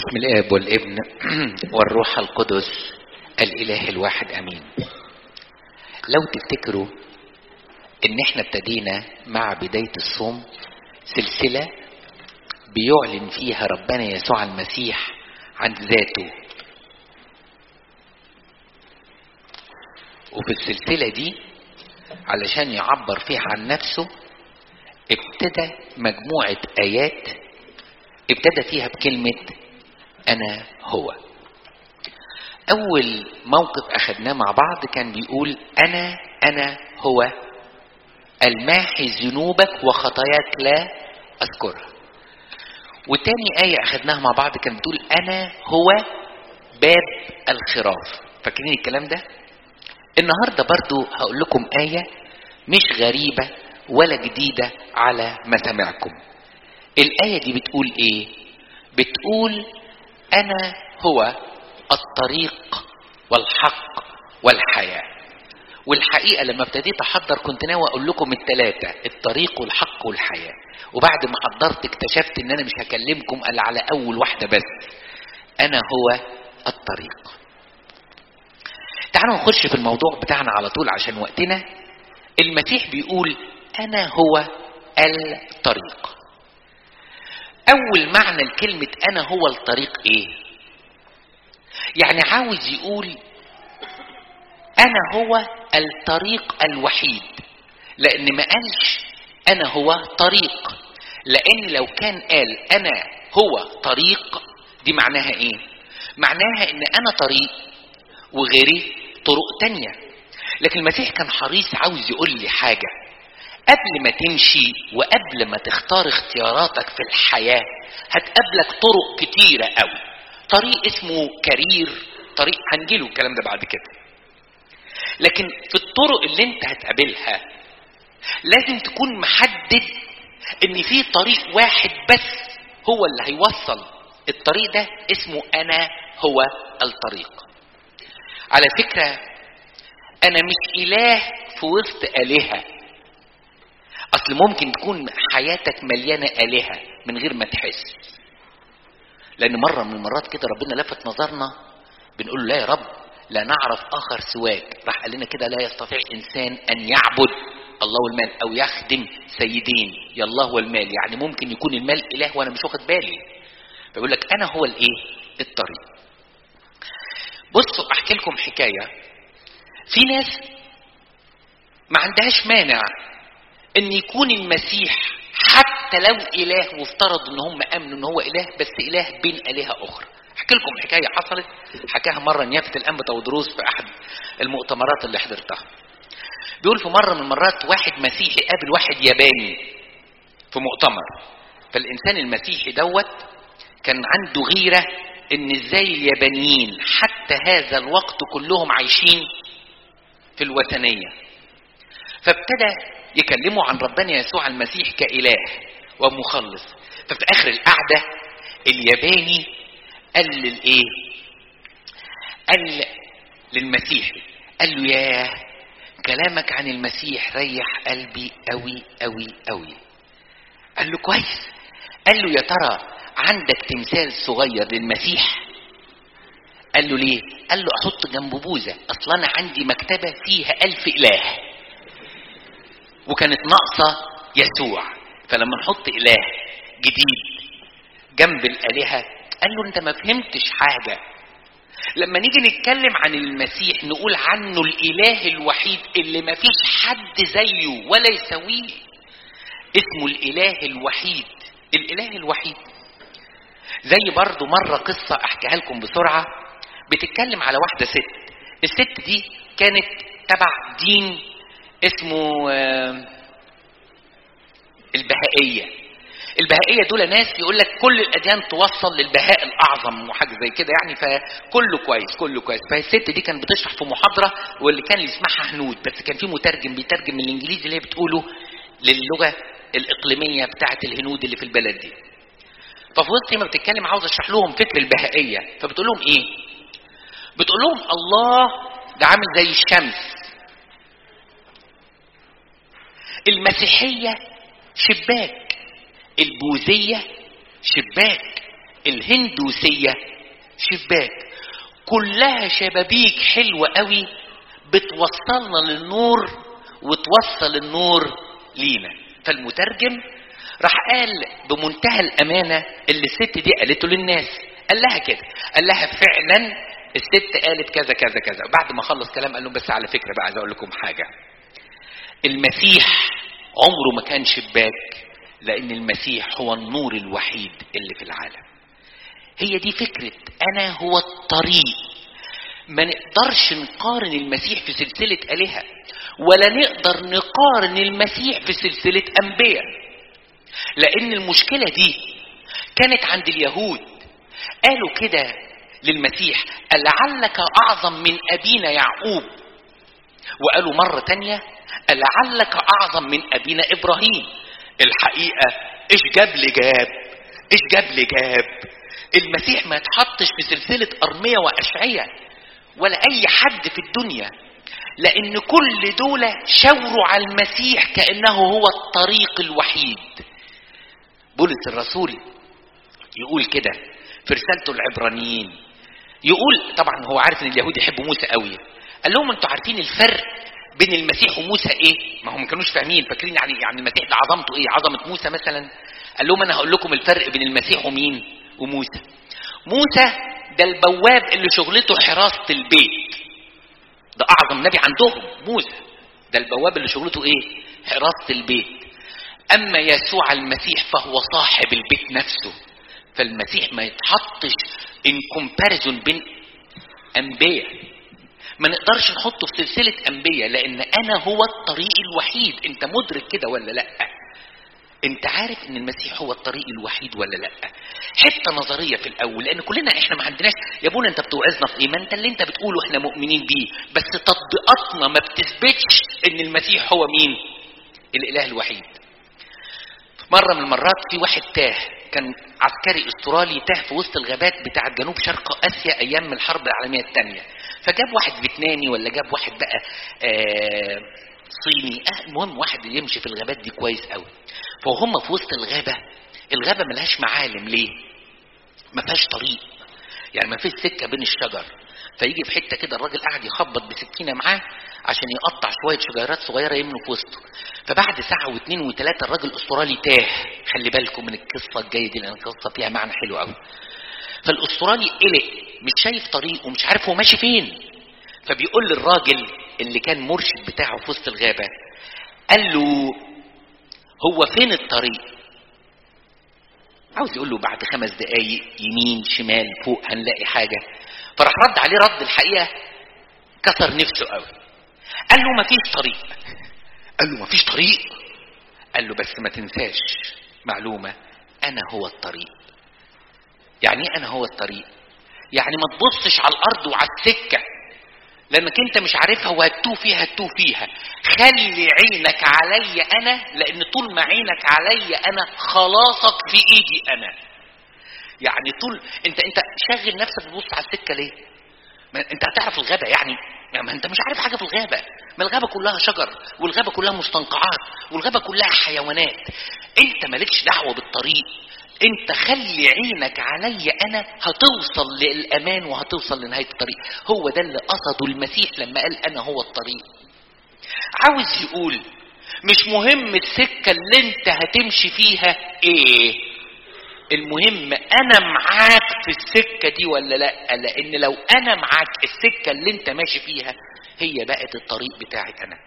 باسم الاب والابن والروح القدس الاله الواحد امين لو تفتكروا ان احنا ابتدينا مع بداية الصوم سلسلة بيعلن فيها ربنا يسوع المسيح عن ذاته وفي السلسلة دي علشان يعبر فيها عن نفسه ابتدى مجموعة آيات ابتدى فيها بكلمة أنا هو أول موقف أخدناه مع بعض كان بيقول أنا أنا هو الماحي ذنوبك وخطاياك لا أذكرها وتاني آية أخدناها مع بعض كان بتقول أنا هو باب الخراف فاكرين الكلام ده؟ النهاردة برضو هقول لكم آية مش غريبة ولا جديدة على مسامعكم الآية دي بتقول إيه؟ بتقول أنا هو الطريق والحق والحياة والحقيقة لما ابتديت أحضر كنت ناوي أقول لكم التلاتة الطريق والحق والحياة وبعد ما حضرت اكتشفت إن أنا مش هكلمكم إلا على أول واحدة بس أنا هو الطريق تعالوا نخش في الموضوع بتاعنا على طول عشان وقتنا المسيح بيقول أنا هو الطريق أول معنى لكلمة أنا هو الطريق إيه؟ يعني عاوز يقول أنا هو الطريق الوحيد لأن ما قالش أنا هو طريق لأن لو كان قال أنا هو طريق دي معناها إيه؟ معناها إن أنا طريق وغيري طرق تانية لكن المسيح كان حريص عاوز يقول لي حاجة قبل ما تمشي وقبل ما تختار اختياراتك في الحياة هتقابلك طرق كتيرة قوي طريق اسمه كارير طريق هنجيله الكلام ده بعد كده لكن في الطرق اللي انت هتقابلها لازم تكون محدد ان في طريق واحد بس هو اللي هيوصل الطريق ده اسمه انا هو الطريق على فكرة انا مش اله في وسط الهه اصل ممكن تكون حياتك مليانه الهه من غير ما تحس لان مره من المرات كده ربنا لفت نظرنا بنقول له لا يا رب لا نعرف اخر سواك راح قال لنا كده لا يستطيع انسان ان يعبد الله والمال او يخدم سيدين يا الله والمال يعني ممكن يكون المال اله وانا مش واخد بالي فيقول لك انا هو الايه الطريق بصوا احكي لكم حكايه في ناس ما عندهاش مانع ان يكون المسيح حتى لو اله وافترضوا ان هم امنوا ان هو اله بس اله بين الهه اخرى احكي لكم حكايه حصلت حكاها مره نيافه الانبا ودروس في احد المؤتمرات اللي حضرتها بيقول في مره من المرات واحد مسيحي قابل واحد ياباني في مؤتمر فالانسان المسيحي دوت كان عنده غيره ان ازاي اليابانيين حتى هذا الوقت كلهم عايشين في الوثنيه فابتدى يكلموا عن ربنا يسوع المسيح كإله ومخلص ففي آخر القعدة الياباني قال للإيه؟ قال للمسيحي قال له ياه كلامك عن المسيح ريح قلبي قوي قوي قوي قال له كويس قال له يا ترى عندك تمثال صغير للمسيح قال له ليه قال له احط جنبه بوزه اصلا انا عندي مكتبه فيها الف اله وكانت ناقصة يسوع فلما نحط إله جديد جنب الآلهة قال له أنت ما فهمتش حاجة لما نيجي نتكلم عن المسيح نقول عنه الإله الوحيد اللي ما فيش حد زيه ولا يساويه اسمه الإله الوحيد الإله الوحيد زي برضو مرة قصة أحكيها لكم بسرعة بتتكلم على واحدة ست الست دي كانت تبع دين اسمه البهائية البهائية دول ناس يقول لك كل الأديان توصل للبهاء الأعظم وحاجة زي كده يعني فكله كويس كله كويس فالست دي كانت بتشرح في محاضرة واللي كان اللي يسمعها هنود بس كان في مترجم بيترجم من الإنجليزي اللي هي بتقوله للغة الإقليمية بتاعة الهنود اللي في البلد دي ففي وسط ما بتتكلم عاوز اشرح لهم فكر البهائية فبتقول لهم ايه بتقول لهم الله ده عامل زي الشمس المسيحية شباك البوذية شباك الهندوسية شباك كلها شبابيك حلوة قوي بتوصلنا للنور وتوصل النور لينا فالمترجم راح قال بمنتهى الأمانة اللي الست دي قالته للناس قال لها كده قال لها فعلا الست قالت كذا كذا كذا بعد ما خلص كلام قال لهم بس على فكرة بقى عايز أقول لكم حاجة المسيح عمره ما كان شباك لأن المسيح هو النور الوحيد اللي في العالم هي دي فكرة أنا هو الطريق ما نقدرش نقارن المسيح في سلسلة آلهة ولا نقدر نقارن المسيح في سلسلة أنبياء لأن المشكلة دي كانت عند اليهود قالوا كده للمسيح لعلك أعظم من أبينا يعقوب وقالوا مرة تانية لعلك أعظم من أبينا إبراهيم الحقيقة إيش جاب لي جاب إيش جاب لي جاب المسيح ما يتحطش في سلسلة أرمية وأشعية ولا أي حد في الدنيا لأن كل دول شاوروا على المسيح كأنه هو الطريق الوحيد بولس الرسول يقول كده في رسالته العبرانيين يقول طبعا هو عارف ان اليهود يحبوا موسى قوي قال لهم انتوا عارفين الفرق بين المسيح وموسى ايه ما هم ما كانوش فاهمين فاكرين يعني يعني المسيح ده عظمته ايه عظمه موسى مثلا قال لهم انا هقول لكم الفرق بين المسيح ومين وموسى موسى ده البواب اللي شغلته حراسه البيت ده اعظم نبي عندهم موسى ده البواب اللي شغلته ايه حراسه البيت اما يسوع المسيح فهو صاحب البيت نفسه فالمسيح ما يتحطش ان كومباريزون بين انبياء ما نقدرش نحطه في سلسلة أنبياء لأن أنا هو الطريق الوحيد أنت مدرك كده ولا لأ أنت عارف أن المسيح هو الطريق الوحيد ولا لأ حتة نظرية في الأول لأن كلنا إحنا ما عندناش يا ابونا أنت بتوعظنا في إيه ما أنت اللي أنت بتقوله إحنا مؤمنين بيه بس تطبيقاتنا ما بتثبتش أن المسيح هو مين الإله الوحيد مرة من المرات في واحد تاه كان عسكري استرالي تاه في وسط الغابات بتاعت جنوب شرق اسيا ايام الحرب العالميه الثانيه فجاب واحد فيتنامي ولا جاب واحد بقى آه صيني آه المهم واحد يمشي في الغابات دي كويس قوي فهم في وسط الغابه الغابه ملهاش معالم ليه ما فيهاش طريق يعني ما فيش سكه بين الشجر فيجي في حته كده الراجل قاعد يخبط بسكينه معاه عشان يقطع شويه شجيرات صغيره يملوا في وسطه فبعد ساعه واثنين وثلاثه الراجل الاسترالي تاه خلي بالكم من القصه الجايه دي لان القصه فيها معنى حلو قوي فالاسترالي قلق مش شايف طريق ومش عارف هو ماشي فين فبيقول للراجل اللي كان مرشد بتاعه في وسط الغابه قال له هو فين الطريق عاوز يقول له بعد خمس دقايق يمين شمال فوق هنلاقي حاجه فراح رد عليه رد الحقيقه كسر نفسه قوي قال له مفيش طريق قال له مفيش طريق قال له بس ما تنساش معلومه انا هو الطريق يعني ايه انا هو الطريق يعني ما تبصش على الارض وعلى السكه لانك انت مش عارفها وهتوه فيها هتوه فيها خلي عينك عليا انا لان طول ما عينك عليا انا خلاصك في ايدي انا يعني طول انت انت شغل نفسك تبص على السكه ليه ما انت هتعرف الغابه يعني ما انت مش عارف حاجه في الغابه ما الغابه كلها شجر والغابه كلها مستنقعات والغابه كلها حيوانات انت مالكش دعوه بالطريق انت خلي عينك عليا انا هتوصل للامان وهتوصل لنهايه الطريق هو ده اللي قصده المسيح لما قال انا هو الطريق عاوز يقول مش مهم السكه اللي انت هتمشي فيها ايه المهم انا معاك في السكه دي ولا لا لان لو انا معاك السكه اللي انت ماشي فيها هي بقت الطريق بتاعي انا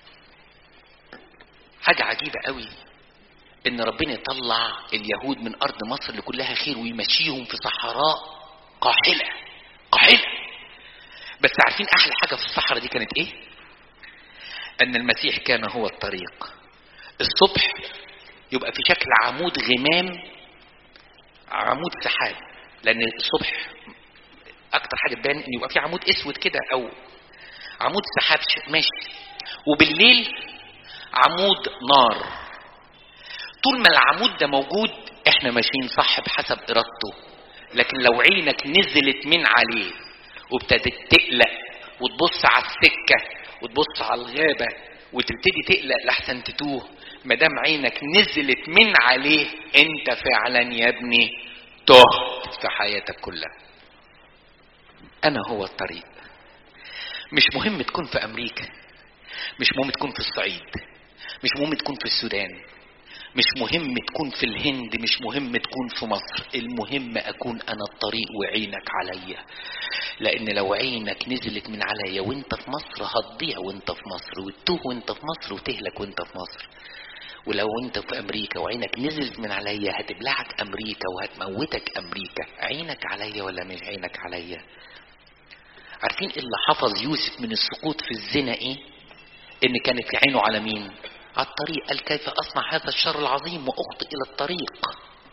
حاجه عجيبه قوي ان ربنا يطلع اليهود من ارض مصر اللي كلها خير ويمشيهم في صحراء قاحله قاحله بس عارفين احلى حاجه في الصحراء دي كانت ايه ان المسيح كان هو الطريق الصبح يبقى في شكل عمود غمام عمود سحاب لان الصبح اكتر حاجه تبان ان يبقى في عمود اسود كده او عمود سحاب ماشي وبالليل عمود نار طول ما العمود ده موجود احنا ماشيين صح بحسب ارادته لكن لو عينك نزلت من عليه وابتدت تقلق وتبص على السكه وتبص على الغابه وتبتدي تقلق لحسن تتوه ما دام عينك نزلت من عليه انت فعلا يا ابني تهت في حياتك كلها انا هو الطريق مش مهم تكون في امريكا مش مهم تكون في الصعيد مش مهم تكون في السودان مش مهم تكون في الهند مش مهم تكون في مصر المهم اكون انا الطريق وعينك عليا لان لو عينك نزلت من عليا وانت في مصر هتضيع وانت في مصر وتتوه وانت في مصر وتهلك وانت في مصر ولو انت في امريكا وعينك نزلت من عليا هتبلعك امريكا وهتموتك امريكا عينك عليا ولا مش عينك عليا عارفين اللي حفظ يوسف من السقوط في الزنا ايه ان كانت عينه على مين على الطريق قال كيف اصنع هذا الشر العظيم واخطئ الى الطريق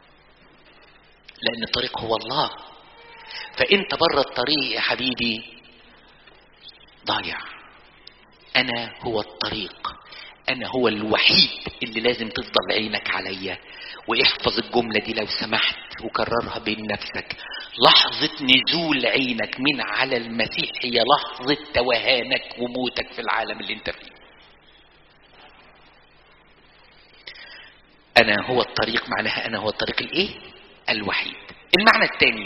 لان الطريق هو الله فانت بره الطريق يا حبيبي ضايع انا هو الطريق انا هو الوحيد اللي لازم تفضل عينك عليا واحفظ الجمله دي لو سمحت وكررها بين نفسك لحظه نزول عينك من على المسيح هي لحظه توهانك وموتك في العالم اللي انت فيه انا هو الطريق معناها انا هو الطريق الايه الوحيد المعنى الثاني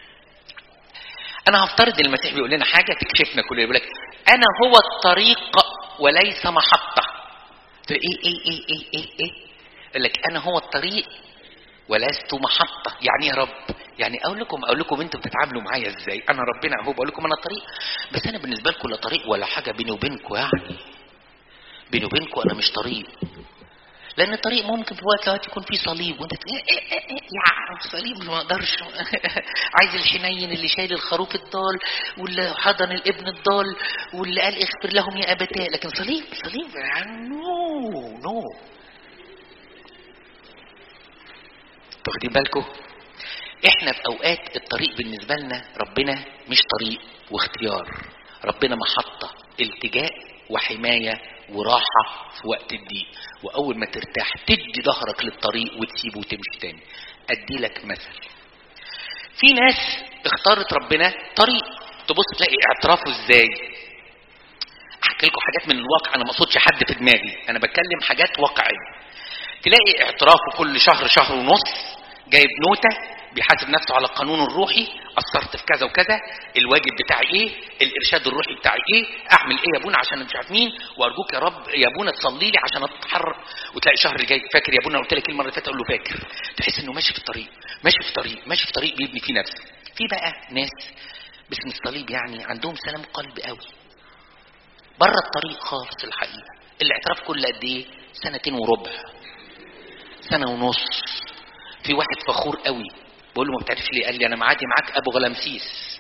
انا هفترض المسيح بيقول لنا حاجه تكشفنا كلنا يقول لك انا هو الطريق وليس محطه ايه ايه ايه ايه ايه ايه يقول لك انا هو الطريق ولست محطه يعني يا رب يعني اقول لكم اقول لكم انتوا بتتعاملوا معايا ازاي انا ربنا اهو بقول لكم انا طريق بس انا بالنسبه لكم لا طريق ولا حاجه بيني وبينكم يعني بيني وبينكم انا مش طريق لان الطريق ممكن في وقت لوقت يكون فيه صليب وانت تقول إيه إيه إيه يا صليب ما اقدرش عايز الحنين اللي شايل الخروف الضال واللي حضن الابن الضال واللي قال اغفر لهم يا ابتاه لكن صليب صليب نو نو واخدين بالكم احنا في اوقات الطريق بالنسبه لنا ربنا مش طريق واختيار ربنا محطه التجاء وحمايه وراحه في وقت الضيق واول ما ترتاح تدي ظهرك للطريق وتسيبه وتمشي تاني ادي لك مثل في ناس اختارت ربنا طريق تبص تلاقي اعترافه ازاي احكي لكم حاجات من الواقع انا ما اقصدش حد في دماغي انا بتكلم حاجات واقعيه تلاقي اعترافه كل شهر شهر ونص جايب نوتة بيحاسب نفسه على القانون الروحي قصرت في كذا وكذا الواجب بتاعي ايه الارشاد الروحي بتاعي ايه اعمل ايه يا ابونا عشان مش عارف مين وارجوك يا رب يا ابونا تصلي لي عشان اتحرر وتلاقي شهر جاي فاكر يا ابونا قلت لك المره اللي فاتت اقول له فاكر تحس انه ماشي في الطريق ماشي في طريق ماشي في طريق بيبني فيه نفسه في بقى ناس باسم الصليب يعني عندهم سلام قلب قوي بره الطريق خالص الحقيقه الاعتراف كل قد ايه سنتين وربع سنه ونص في واحد فخور قوي بقول له ما بتعرفش ليه قال لي انا معادي معاك ابو غلامسيس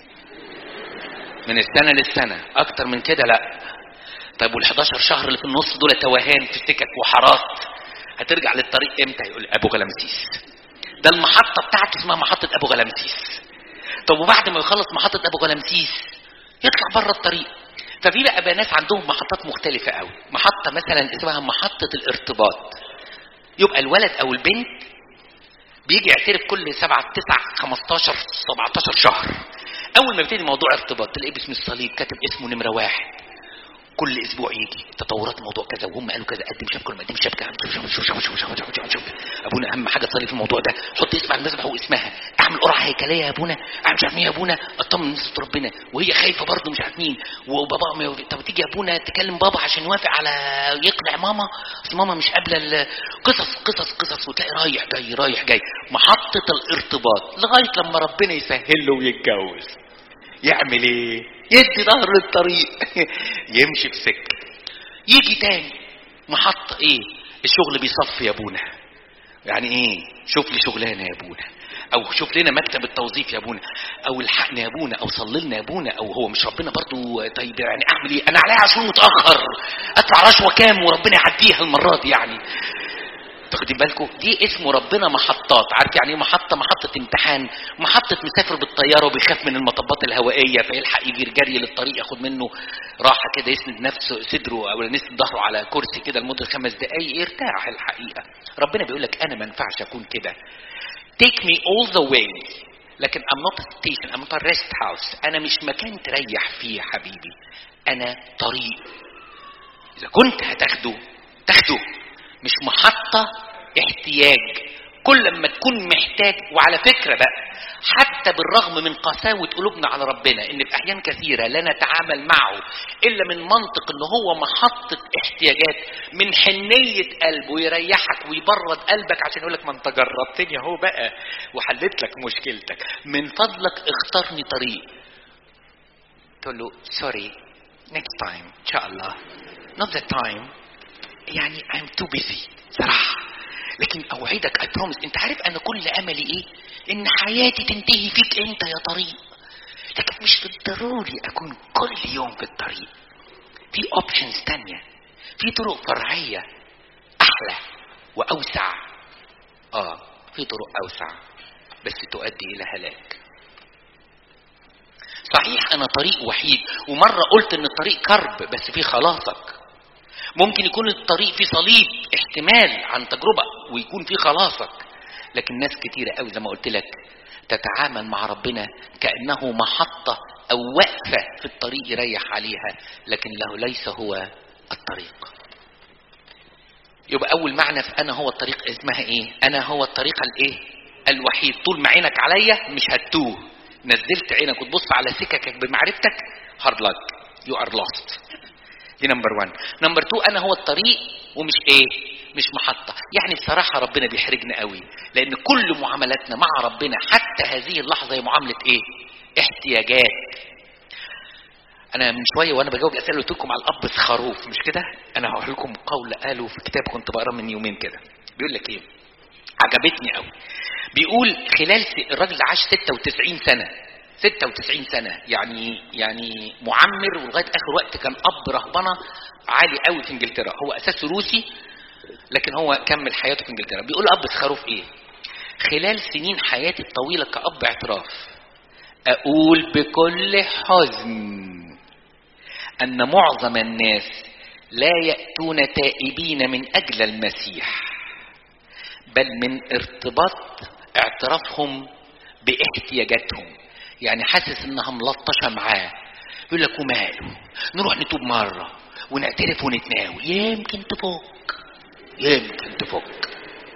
من السنه للسنه اكتر من كده لا طيب وال11 شهر اللي في النص دول توهان في سكك وحارات هترجع للطريق امتى يقول ابو غلامسيس ده المحطه بتاعته اسمها محطه ابو غلامسيس طب وبعد ما يخلص محطه ابو غلامسيس يطلع بره الطريق ففي بقى, بقى ناس عندهم محطات مختلفه قوي محطه مثلا اسمها محطه الارتباط يبقى الولد او البنت بيجي يعترف كل سبعة تسعة 15 17 شهر اول ما يبتدي موضوع ارتباط تلاقيه باسم الصليب كاتب اسمه نمره واحد كل اسبوع يجي تطورات الموضوع كذا وهم قالوا كذا قدم شبكه ولا ما قدمش شبكه شوف شوف شوف شوف شوف شوف شوف ابونا اهم حاجه تصلي في الموضوع ده حط اسم على المذبح واسمها اعمل قرعه هيكليه يا ابونا اعمل مش عارف مين يا ابونا اطمن نسبه ربنا وهي خايفه برضه مش عارف مين وبابا ما طب تيجي يا ابونا تكلم بابا عشان يوافق على يقنع ماما اصل ماما مش قابله قصص قصص قصص وتلاقي رايح جاي رايح جاي محطه الارتباط لغايه لما ربنا يسهل له ويتجوز يعمل ايه يدي ظهر للطريق يمشي في سكه يجي تاني محطة ايه الشغل بيصفي يا ابونا يعني ايه شوف لي شغلانة يا ابونا او شوف لنا مكتب التوظيف يا ابونا او الحقنا يا ابونا او صلي لنا يا ابونا او هو مش ربنا برضو طيب يعني اعمل ايه انا عليا عشان متاخر ادفع رشوه كام وربنا يعديها المره دي يعني تاخدين بالكم دي اسمه ربنا محطات عارف يعني ايه محطه محطه امتحان محطه مسافر بالطياره وبيخاف من المطبات الهوائيه فيلحق يجي جري للطريق ياخد منه راحه كده يسند نفسه صدره او يسند ظهره على كرسي كده لمده خمس دقائق يرتاح الحقيقه ربنا بيقول لك انا ما ينفعش اكون كده take me all the way لكن I'm not a station I'm not a rest house أنا مش مكان تريح فيه يا حبيبي أنا طريق إذا كنت هتاخده تاخده مش محطة احتياج كل ما تكون محتاج وعلى فكرة بقى حتى بالرغم من قساوة قلوبنا على ربنا ان في احيان كثيرة لا نتعامل معه الا من منطق ان هو محطة احتياجات من حنية قلبه يريحك ويبرد قلبك عشان يقول لك ما انت جربتني اهو بقى وحلت لك مشكلتك من فضلك اختارني طريق تقول له سوري next time ان شاء الله not the time يعني I'm too busy صراحة لكن اوعدك I promise انت عارف انا كل املي ايه ان حياتي تنتهي فيك انت يا طريق لكن مش بالضروري اكون كل يوم في الطريق في اوبشنز تانية في طرق فرعية احلى واوسع اه في طرق اوسع بس تؤدي الى هلاك صحيح انا طريق وحيد ومرة قلت ان الطريق كرب بس في خلاصك ممكن يكون الطريق فيه صليب احتمال عن تجربة ويكون فيه خلاصك لكن ناس كتيرة قوي زي ما قلت لك تتعامل مع ربنا كأنه محطة أو وقفة في الطريق يريح عليها لكن له ليس هو الطريق يبقى أول معنى في أنا هو الطريق اسمها إيه أنا هو الطريق الإيه الوحيد طول ما عينك عليا مش هتوه نزلت عينك وتبص على سككك بمعرفتك هارد لك يو ار لوست دي نمبر 1 نمبر 2 انا هو الطريق ومش ايه مش محطه يعني بصراحه ربنا بيحرجنا قوي لان كل معاملاتنا مع ربنا حتى هذه اللحظه هي معامله ايه احتياجات انا من شويه وانا بجاوب الاسئله قلت لكم على الاب خروف مش كده انا هقول لكم قول قاله في كتاب كنت بقراه من يومين كده بيقول لك ايه عجبتني قوي بيقول خلال س... الراجل عاش 96 سنه 96 سنة يعني يعني معمر ولغاية آخر وقت كان أب رهبنة عالي قوي في إنجلترا هو أساسه روسي لكن هو كمل حياته في إنجلترا بيقول أب خروف إيه خلال سنين حياتي الطويلة كأب اعتراف أقول بكل حزن أن معظم الناس لا يأتون تائبين من أجل المسيح بل من ارتباط اعترافهم باحتياجاتهم يعني حاسس انها ملطشه معاه يقول لك وماله نروح نتوب مره ونعترف ونتناول يمكن تفك يمكن تفك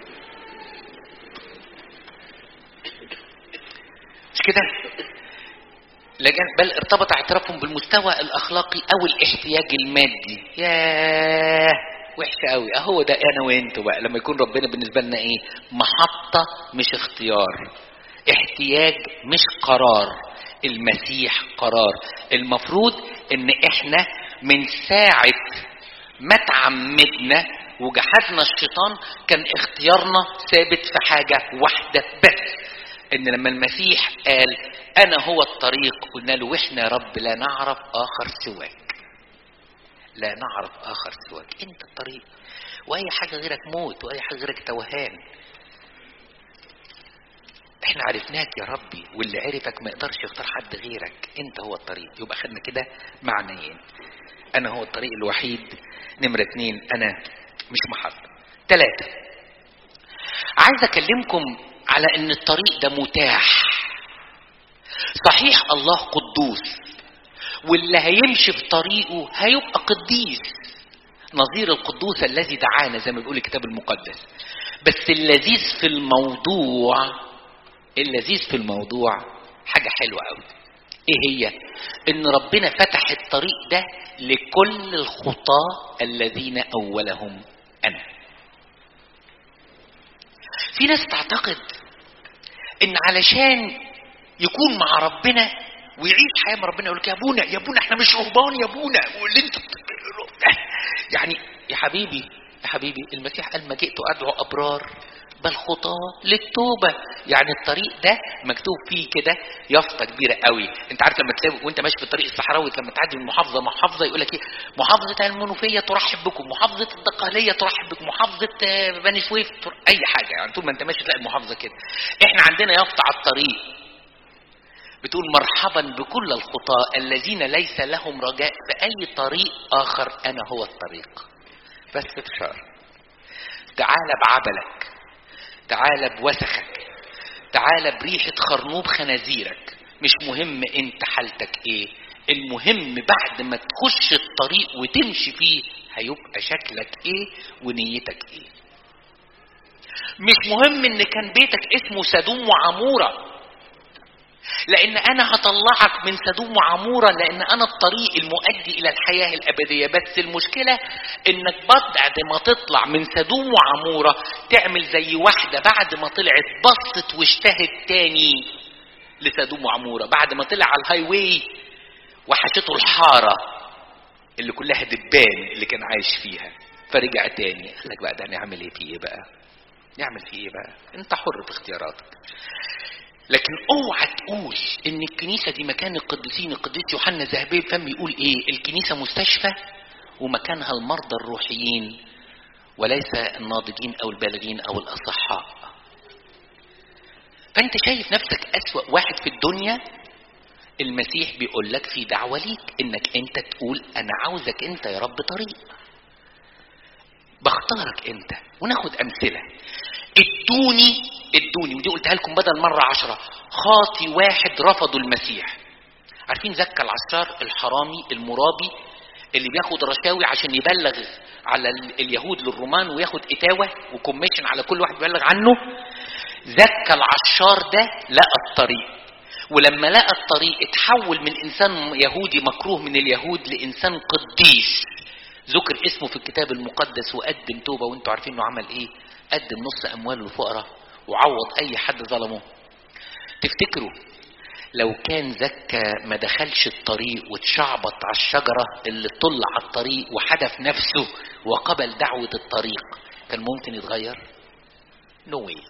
مش كده لكن بل ارتبط اعترافهم بالمستوى الاخلاقي او الاحتياج المادي ياه وحشه قوي اهو ده انا وانتوا بقى لما يكون ربنا بالنسبه لنا ايه محطه مش اختيار احتياج مش قرار المسيح قرار المفروض ان احنا من ساعة ما تعمدنا وجحدنا الشيطان كان اختيارنا ثابت في حاجة واحدة بس ان لما المسيح قال انا هو الطريق قلنا له واحنا يا رب لا نعرف اخر سواك لا نعرف اخر سواك انت الطريق واي حاجة غيرك موت واي حاجة غيرك توهان احنا عرفناك يا ربي واللي عرفك ما يقدرش يختار حد غيرك انت هو الطريق يبقى خدنا كده معنيين انا هو الطريق الوحيد نمرة اتنين انا مش محطة تلاتة عايز اكلمكم على ان الطريق ده متاح صحيح الله قدوس واللي هيمشي في طريقه هيبقى قديس نظير القدوس الذي دعانا زي ما بيقول الكتاب المقدس بس اللذيذ في الموضوع اللذيذ في الموضوع حاجة حلوة قوي ايه هي ان ربنا فتح الطريق ده لكل الخطاة الذين اولهم انا في ناس تعتقد ان علشان يكون مع ربنا ويعيش حياه مع ربنا يقول لك يا ابونا يا ابونا احنا مش رهبان يا ابونا واللي انت يعني يا حبيبي يا حبيبي المسيح قال ما جئت ادعو ابرار بل خطاة للتوبة يعني الطريق ده مكتوب فيه كده يافطة كبيرة قوي انت عارف لما تلاقي وانت ماشي في الطريق الصحراوي لما تعدي من محافظة محافظة يقول لك ايه محافظة المنوفية ترحب بكم محافظة الدقهلية ترحب بكم محافظة بني سويف تر... اي حاجة يعني طول ما انت ماشي تلاقي المحافظة كده احنا عندنا يافطة على الطريق بتقول مرحبا بكل الخطاة الذين ليس لهم رجاء في اي طريق اخر انا هو الطريق بس بشار تعال بعبلك تعال بوسخك تعال بريحة خرنوب خنازيرك مش مهم انت حالتك ايه المهم بعد ما تخش الطريق وتمشي فيه هيبقى شكلك ايه ونيتك ايه مش مهم ان كان بيتك اسمه سدوم وعموره لان انا هطلعك من سدوم وعموره لان انا الطريق المؤدي الى الحياه الابديه بس المشكله انك بعد ما تطلع من سدوم وعموره تعمل زي واحده بعد ما طلعت بصت واشتهت تاني لسدوم وعموره بعد ما طلع على الهاي واي وحشته الحاره اللي كلها دبان اللي كان عايش فيها فرجع تاني قال لك بقى ده نعمل ايه فيه ايه بقى نعمل فيه ايه بقى انت حر في اختياراتك لكن اوعى تقول ان الكنيسه دي مكان القديسين القديس يوحنا ذهبي فم يقول ايه الكنيسه مستشفى ومكانها المرضى الروحيين وليس الناضجين او البالغين او الاصحاء فانت شايف نفسك اسوا واحد في الدنيا المسيح بيقول لك في دعوه ليك انك انت تقول انا عاوزك انت يا رب طريق بختارك انت وناخد امثله ادوني ادوني ودي قلتها لكم بدل مره عشرة خاطي واحد رفضوا المسيح عارفين زكى العشار الحرامي المرابي اللي بياخد رشاوي عشان يبلغ على اليهود للرومان وياخد اتاوه وكوميشن على كل واحد بيبلغ عنه زكى العشار ده لقى الطريق ولما لقى الطريق اتحول من انسان يهودي مكروه من اليهود لانسان قديس ذكر اسمه في الكتاب المقدس وقدم توبه وانتوا عارفين انه عمل ايه قدم نص امواله للفقراء وعوض اي حد ظلمه تفتكروا لو كان زكى ما دخلش الطريق واتشعبط على الشجره اللي طل على الطريق وحدف نفسه وقبل دعوه الطريق كان ممكن يتغير نو واي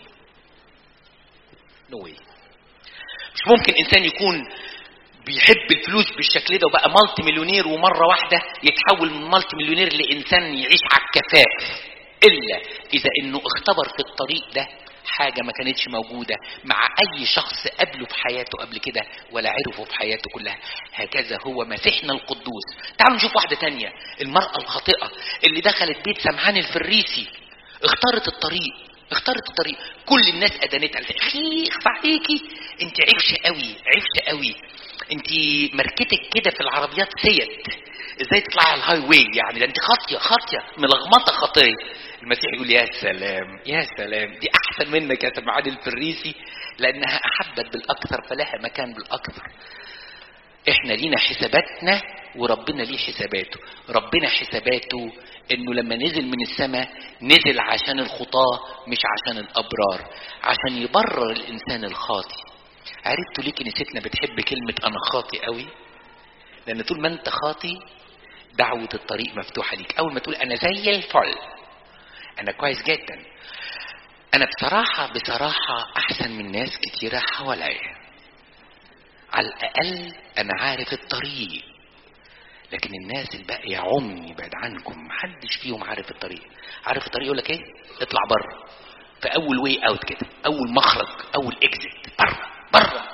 نو واي مش ممكن انسان يكون بيحب الفلوس بالشكل ده وبقى مالتي مليونير ومره واحده يتحول من مالتي مليونير لانسان يعيش على الكفاف الا اذا انه اختبر في الطريق ده حاجة ما كانتش موجودة مع أي شخص قبله في حياته قبل كده ولا عرفه في حياته كلها هكذا هو مسيحنا القدوس تعالوا نشوف واحدة تانية المرأة الخاطئة اللي دخلت بيت سمعان الفريسي اختارت الطريق اختارت الطريق كل الناس ادانتها اخي اخفى عليكي انت عفشه قوي عفشه قوي انت مركتك كده في العربيات سيت ازاي تطلعي على الهاي واي يعني ده انت خاطيه خاطيه ملغمطه خطيه المسيح يقول يا سلام يا سلام دي احسن منك يا سمعان الفريسي لانها احبت بالاكثر فلها مكان بالاكثر احنا لينا حساباتنا وربنا ليه حساباته ربنا حساباته انه لما نزل من السماء نزل عشان الخطاة مش عشان الابرار عشان يبرر الانسان الخاطي عرفتوا ليه كنيستنا بتحب كلمة انا خاطي قوي لان طول ما انت خاطي دعوة الطريق مفتوحة ليك اول ما تقول انا زي الفل انا كويس جدا انا بصراحة بصراحة احسن من ناس كتيرة حواليا على الاقل انا عارف الطريق لكن الناس الباقية عمي بعد عنكم محدش فيهم عارف الطريق عارف الطريق يقول لك ايه اطلع بره في اول واي اوت كده اول مخرج اول اكزيت بره بره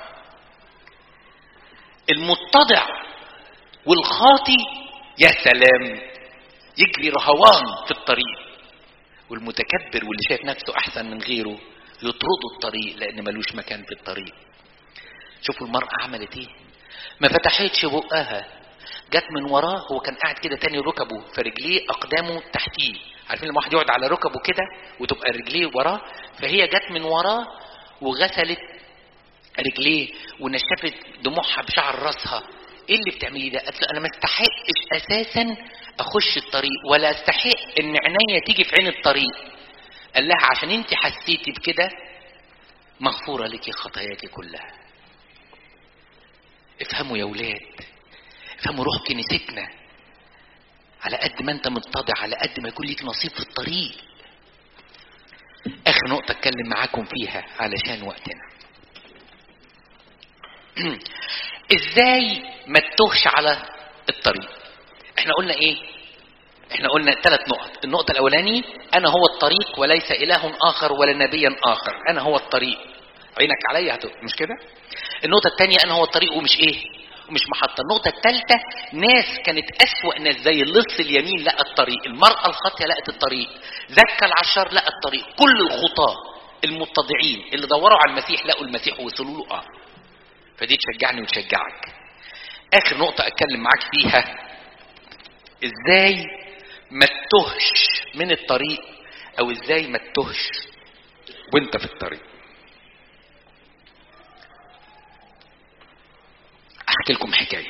المتضع والخاطي يا سلام يجري رهوان في الطريق والمتكبر واللي شايف نفسه احسن من غيره يطردوا الطريق لان ملوش مكان في الطريق شوفوا المرأة عملت ايه ما فتحتش بقها جت من وراه هو كان قاعد كده تاني ركبه فرجليه اقدامه تحتيه عارفين لما واحد يقعد على ركبه كده وتبقى رجليه وراه فهي جت من وراه وغسلت رجليه ونشفت دموعها بشعر راسها ايه اللي بتعمليه ده قالت له انا ما استحقش اساسا اخش الطريق ولا استحق ان عينيا تيجي في عين الطريق قال لها عشان انت حسيتي بكده مغفوره لك خطاياك كلها افهموا يا ولاد افهموا روح كنيستنا على قد ما انت متضع على قد ما يكون ليك نصيب في الطريق اخر نقطه اتكلم معاكم فيها علشان وقتنا ازاي ما تتوهش على الطريق احنا قلنا ايه احنا قلنا ثلاث نقط النقطه الاولاني انا هو الطريق وليس اله اخر ولا نبيا اخر انا هو الطريق عينك عليا هتبقى مش كده النقطه الثانيه انا هو الطريق ومش ايه ومش محطة النقطة الثالثة ناس كانت أسوأ ناس زي اللص اليمين لقى الطريق المرأة الخاطية لقت الطريق زكى العشار لقى الطريق كل الخطاة المتضعين اللي دوروا على المسيح لقوا المسيح ووصلوا له اه فدي تشجعني وتشجعك آخر نقطة أتكلم معاك فيها إزاي ما تتهش من الطريق أو إزاي ما تتهش وانت في الطريق احكي لكم حكايه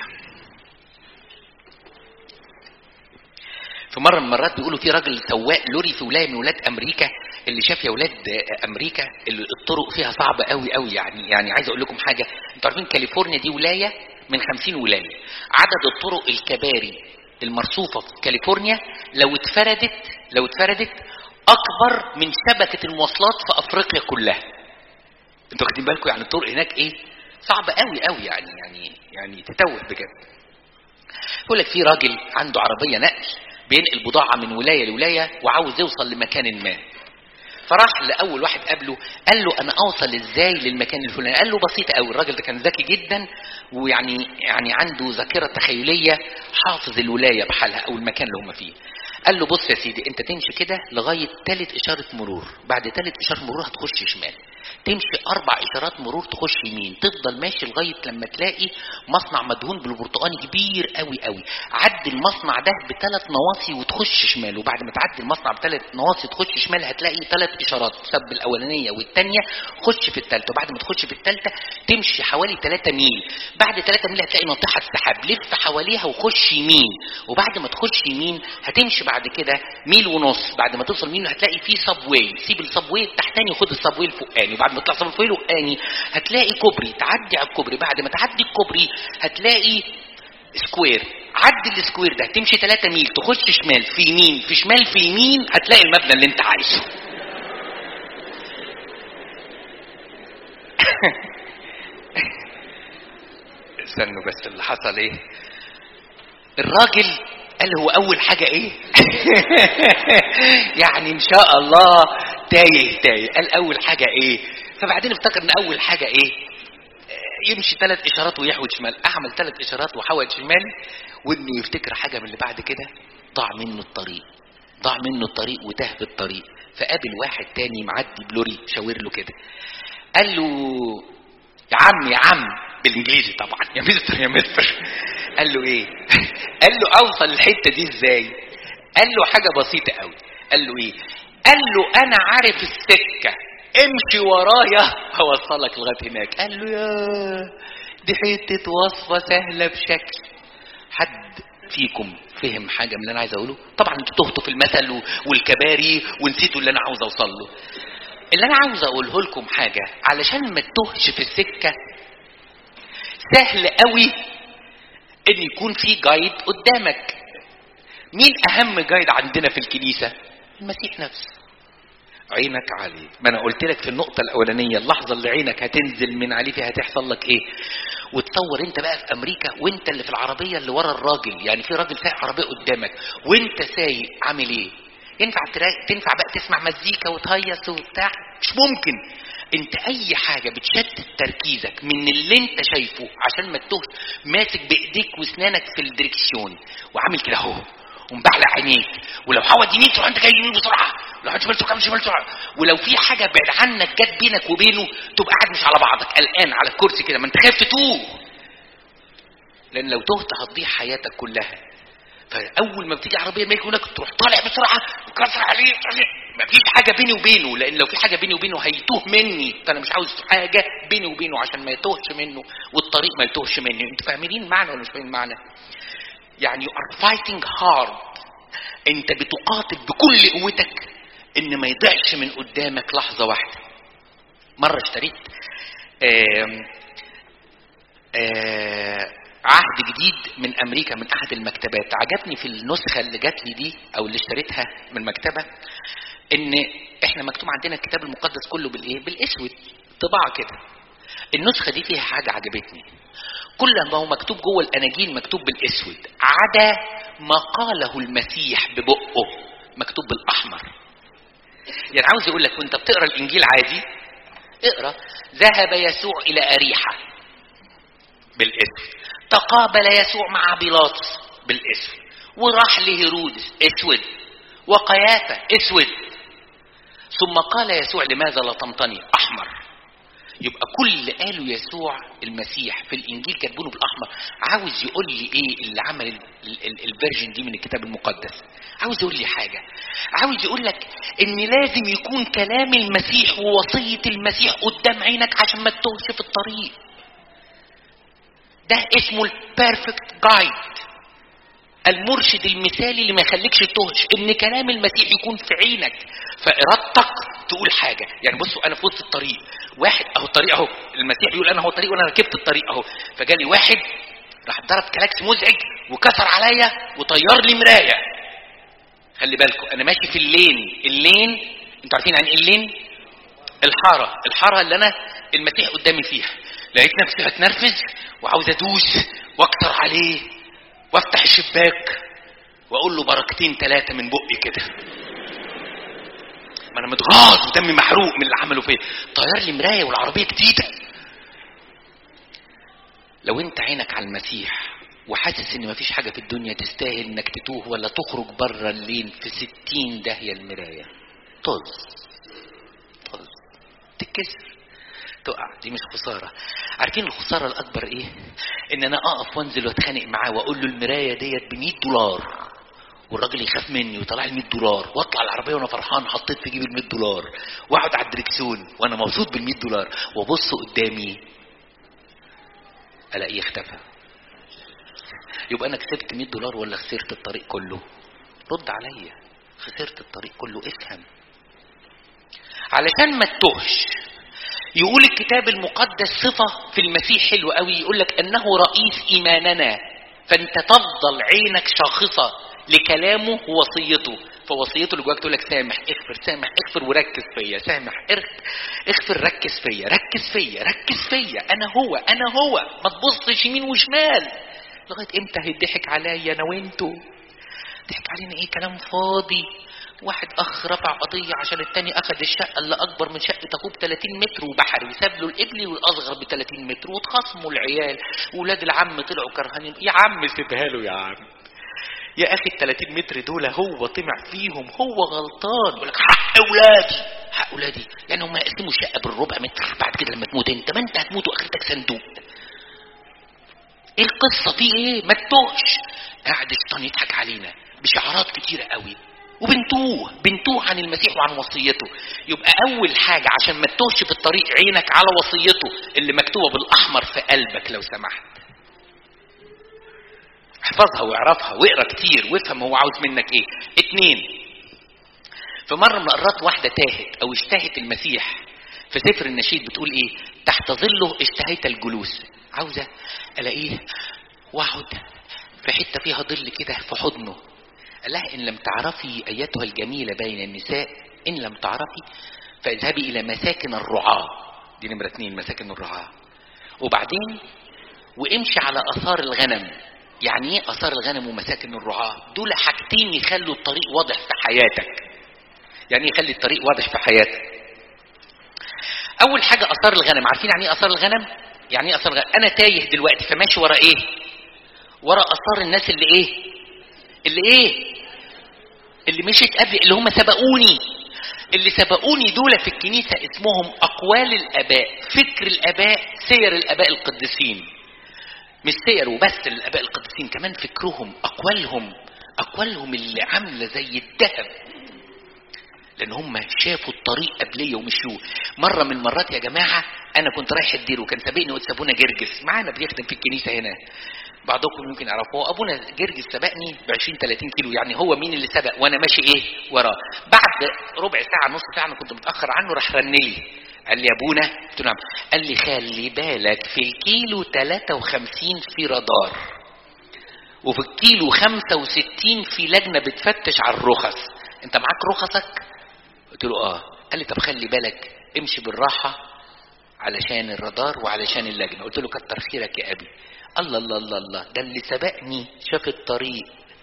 في مره من المرات بيقولوا في راجل سواق لوري في ولايه من ولايات امريكا اللي شاف يا ولاد امريكا اللي الطرق فيها صعبه قوي قوي يعني يعني عايز اقول لكم حاجه انتوا عارفين كاليفورنيا دي ولايه من 50 ولايه عدد الطرق الكباري المرصوفه في كاليفورنيا لو اتفردت لو اتفردت اكبر من شبكه المواصلات في افريقيا كلها انتوا واخدين بالكم يعني الطرق هناك ايه صعبه قوي قوي يعني يعني يعني تتوه بجد يقول لك في راجل عنده عربيه نقل بينقل بضاعه من ولايه لولايه وعاوز يوصل لمكان ما فراح لاول واحد قابله قال له انا اوصل ازاي للمكان الفلاني قال له بسيط قوي الراجل ده كان ذكي جدا ويعني يعني عنده ذاكره تخيليه حافظ الولايه بحالها او المكان اللي هم فيه قال له بص يا سيدي انت تمشي كده لغايه ثالث اشاره مرور بعد ثالث اشاره مرور هتخش شمال تمشي اربع اشارات مرور تخش يمين تفضل ماشي لغايه لما تلاقي مصنع مدهون بالبرتقاني كبير قوي قوي عدي المصنع ده بثلاث نواصي وتخش شمال وبعد ما تعدي المصنع بثلاث نواصي تخش شمال هتلاقي ثلاث اشارات سب الاولانيه والثانيه خش في الثالثه وبعد ما تخش في الثالثه تمشي حوالي 3 ميل بعد 3 ميل هتلاقي ناطحه السحاب لف حواليها وخش يمين وبعد ما تخش يمين هتمشي بعد كده ميل ونص بعد ما توصل ميل هتلاقي في صب واي سيب الصب واي التحتاني وخد الصب واي الفوقاني وبعد ما تطلع صب واي الفوقاني هتلاقي كوبري تعدي على الكوبري بعد ما تعدي الكوبري هتلاقي سكوير عدي السكوير ده تمشي 3 ميل تخش شمال في يمين في شمال في يمين هتلاقي المبنى اللي انت عايزه استنوا بس اللي حصل ايه الراجل قال هو اول حاجة ايه يعني ان شاء الله تايه تايه قال اول حاجة ايه فبعدين افتكر ان اول حاجة ايه يمشي ثلاث اشارات ويحود شمال اعمل ثلاث اشارات وحود شمال وانه يفتكر حاجة من اللي بعد كده ضاع منه الطريق ضاع منه الطريق وتاه في الطريق فقابل واحد تاني معدي بلوري شاور له كده قال له يا عم يا عم بالانجليزي طبعا يا مستر يا مستر قال له ايه قال له اوصل الحته دي ازاي قال له حاجه بسيطه قوي قال له ايه قال له انا عارف السكه امشي ورايا هوصلك لغايه هناك قال له يا دي حته وصفه سهله بشكل حد فيكم فهم حاجه من اللي انا عايز اقوله طبعا انتوا تهتوا في المثل والكباري ونسيتوا اللي انا عاوز اوصل له اللي انا عاوز اقوله لكم حاجه علشان ما تتوهش في السكه سهل قوي ان يكون في جايد قدامك مين اهم جايد عندنا في الكنيسه المسيح نفسه عينك عليه ما انا قلت لك في النقطه الاولانيه اللحظه اللي عينك هتنزل من عليه فيها هتحصل لك ايه وتصور انت بقى في امريكا وانت اللي في العربيه اللي ورا الراجل يعني في راجل سايق عربيه قدامك وانت سايق عامل ايه ينفع تنفع بقى تسمع مزيكا وتهيص وبتاع مش ممكن انت اي حاجه بتشتت تركيزك من اللي انت شايفه عشان ما تتوهش ماسك بايديك واسنانك في الدركسيون وعامل كده اهو ومبعلق عينيك ولو حود يمين تروح انت جاي يمين بسرعه ولو حد شمال تروح شمال بسرعه ولو في حاجه بعد عنك جت بينك وبينه تبقى قاعد مش على بعضك قلقان على الكرسي كده ما انت خايف تتوه لان لو تهت هتضيع حياتك كلها فاول ما بتيجي عربيه ملك هناك تروح طالع بسرعه وكسر عليه ما فيش حاجه بيني وبينه لان لو في حاجه بيني وبينه هيتوه مني فانا مش عاوز حاجه بيني وبينه عشان ما يتوهش منه والطريق ما يتوهش مني انتوا فاهمين المعنى ولا مش فاهمين المعنى يعني you are fighting hard انت بتقاتل بكل قوتك ان ما يضيعش من قدامك لحظه واحده مره اشتريت آم آم عهد جديد من امريكا من احد المكتبات عجبني في النسخه اللي جات لي دي او اللي اشتريتها من المكتبه ان احنا مكتوب عندنا الكتاب المقدس كله بالايه بالاسود طباعه كده النسخه دي فيها حاجه عجبتني كل ما هو مكتوب جوه الاناجيل مكتوب بالاسود عدا ما قاله المسيح ببقه مكتوب بالاحمر يعني عاوز يقول لك وانت بتقرا الانجيل عادي اقرا ذهب يسوع الى اريحه بالاسم تقابل يسوع مع بيلاطس بالاسم وراح لهيرودس اسود وقيافة اسود ثم قال يسوع لماذا لا تمطني احمر يبقى كل اللي قاله يسوع المسيح في الانجيل كاتبينه بالاحمر عاوز يقول لي ايه اللي عمل ال- ال- ال- الفيرجن دي من الكتاب المقدس عاوز يقول لي حاجه عاوز يقول لك ان لازم يكون كلام المسيح ووصيه المسيح قدام عينك عشان ما تتوهش في الطريق ده اسمه البيرفكت جايد المرشد المثالي اللي ما يخليكش تهش ان كلام المسيح يكون في عينك فارادتك تقول حاجه يعني بصوا انا في وسط الطريق واحد اهو الطريق اهو المسيح بيقول انا هو الطريق وانا ركبت الطريق اهو فجالي واحد راح ضرب كلاكس مزعج وكسر عليا وطير لي مرايه خلي بالكم انا ماشي في اللين اللين انتوا عارفين يعني ايه اللين الحاره الحاره اللي انا المسيح قدامي فيها لقيت نفسي هتنرفز وعاوز ادوس واكتر عليه وافتح الشباك واقول له بركتين ثلاثه من بقي كده ما انا متغاظ ودمي محروق من اللي عمله فيا طير لي مرايه والعربيه جديده لو انت عينك على المسيح وحاسس ان مفيش حاجه في الدنيا تستاهل انك تتوه ولا تخرج بره اللين في ستين داهيه المرايه طز طز تتكسر تقع دي مش خساره عارفين الخساره الاكبر ايه ان انا اقف وانزل واتخانق معاه واقول له المرايه ديت ب 100 دولار والراجل يخاف مني ويطلع لي 100 دولار واطلع العربيه وانا فرحان حطيت في جيبي ال 100 دولار واقعد على الدركسيون وانا مبسوط بال 100 دولار وابص قدامي الاقيه اختفى يبقى انا كسبت 100 دولار ولا خسرت الطريق كله رد عليا خسرت الطريق كله افهم علشان ما تتوهش يقول الكتاب المقدس صفة في المسيح حلو قوي يقول لك أنه رئيس إيماننا فأنت تفضل عينك شاخصة لكلامه ووصيته فوصيته اللي جواك تقول لك سامح اغفر سامح اغفر وركز فيا سامح اغ- اغفر ركز فيا ركز فيا ركز فيا انا هو انا هو ما تبصش يمين وشمال لغايه امتى هيضحك عليا انا وانتو ضحك علينا ايه كلام فاضي واحد اخ رفع قضيه عشان التاني اخذ الشقه اللي اكبر من شقه اخوه ب 30 متر وبحري وساب له الابلي والاصغر ب 30 متر واتخاصموا العيال واولاد العم طلعوا كرهانين يا عم سيبها له يا عم يا اخي ال 30 متر دول هو طمع فيهم هو غلطان يقول لك حق اولادي حق اولادي يعني هم يقسموا الشقه بالربع متر بعد كده لما تموت انت ما انت هتموت واخرتك صندوق ايه القصه في ايه ما تتوهش قاعد الشيطان يضحك علينا بشعارات كتيره قوي وبنتوه بنتوه عن المسيح وعن وصيته يبقى اول حاجه عشان ما تتوهش في الطريق عينك على وصيته اللي مكتوبه بالاحمر في قلبك لو سمحت احفظها واعرفها واقرا كتير وافهم هو عاوز منك ايه اتنين في مره من مرات واحده تاهت او اشتهت المسيح في سفر النشيد بتقول ايه تحت ظله اشتهيت الجلوس عاوزه الاقيه واقعد في حته فيها ظل كده في حضنه قال لها ان لم تعرفي ايتها الجميله بين النساء ان لم تعرفي فاذهبي الى مساكن الرعاه دي نمره اتنين مساكن الرعاه وبعدين وامشي على اثار الغنم يعني ايه اثار الغنم ومساكن الرعاه دول حاجتين يخلوا الطريق واضح في حياتك يعني ايه يخلي الطريق واضح في حياتك اول حاجه اثار الغنم عارفين يعني ايه اثار الغنم يعني ايه اثار الغنم انا تايه دلوقتي فماشي ورا ايه ورا اثار الناس اللي ايه اللي ايه اللي مشيت قبل اللي هم سبقوني اللي سبقوني دول في الكنيسة اسمهم أقوال الآباء فكر الآباء سير الآباء القديسين مش سير وبس للآباء القديسين كمان فكرهم أقوالهم أقوالهم اللي عاملة زي الذهب لأن هم شافوا الطريق قبلية ومشوه مرة من المرات يا جماعة أنا كنت رايح الدير وكان سابقني قلت أبونا جرجس معانا بيخدم في الكنيسة هنا بعضكم ممكن يعرفوه ابونا جرجس سبقني ب 20 30 كيلو يعني هو مين اللي سبق وانا ماشي ايه وراه بعد ربع ساعه نص ساعه انا كنت متاخر عنه راح رن لي قال لي يا ابونا قلت له نعم قال لي خلي بالك في الكيلو 53 في رادار وفي الكيلو 65 في لجنه بتفتش على الرخص انت معاك رخصك قلت له اه قال لي طب خلي بالك امشي بالراحه علشان الرادار وعلشان اللجنه قلت له كتر خيرك يا ابي الله الله الله الله ده اللي سبقني شاف الطريق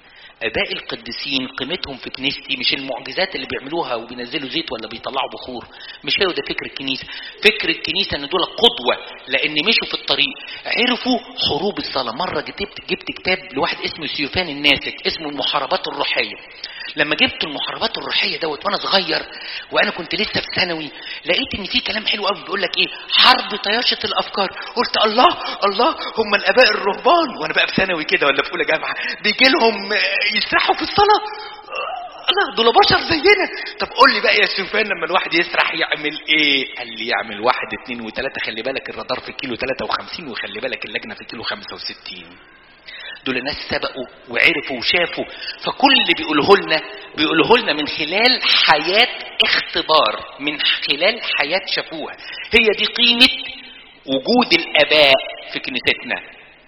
اباء القديسين قيمتهم في كنيستي مش المعجزات اللي بيعملوها وبينزلوا زيت ولا بيطلعوا بخور مش هو ده فكر الكنيسه فكر الكنيسه ان دول قدوه لان مشوا في الطريق عرفوا حروب الصلاه مره جبت جبت كتاب لواحد اسمه سيوفان الناسك اسمه المحاربات الروحيه لما جبت المحاربات الروحيه دوت وانا صغير وانا كنت لسه في ثانوي لقيت ان في كلام حلو قوي بيقول لك ايه حرب طياشه الافكار قلت الله الله هم الاباء الرهبان وانا بقى في ثانوي كده ولا في اولى جامعه بيجي لهم يسرحوا في الصلاه الله دول بشر زينا طب قول لي بقى يا سفيان لما الواحد يسرح يعمل ايه قال لي يعمل واحد اتنين وتلاته خلي بالك الرادار في كيلو 53 وخلي بالك اللجنه في كيلو 65 دول ناس سبقوا وعرفوا وشافوا فكل اللي بيقوله لنا بيقوله لنا من خلال حياة اختبار من خلال حياة شافوها هي دي قيمة وجود الآباء في كنيستنا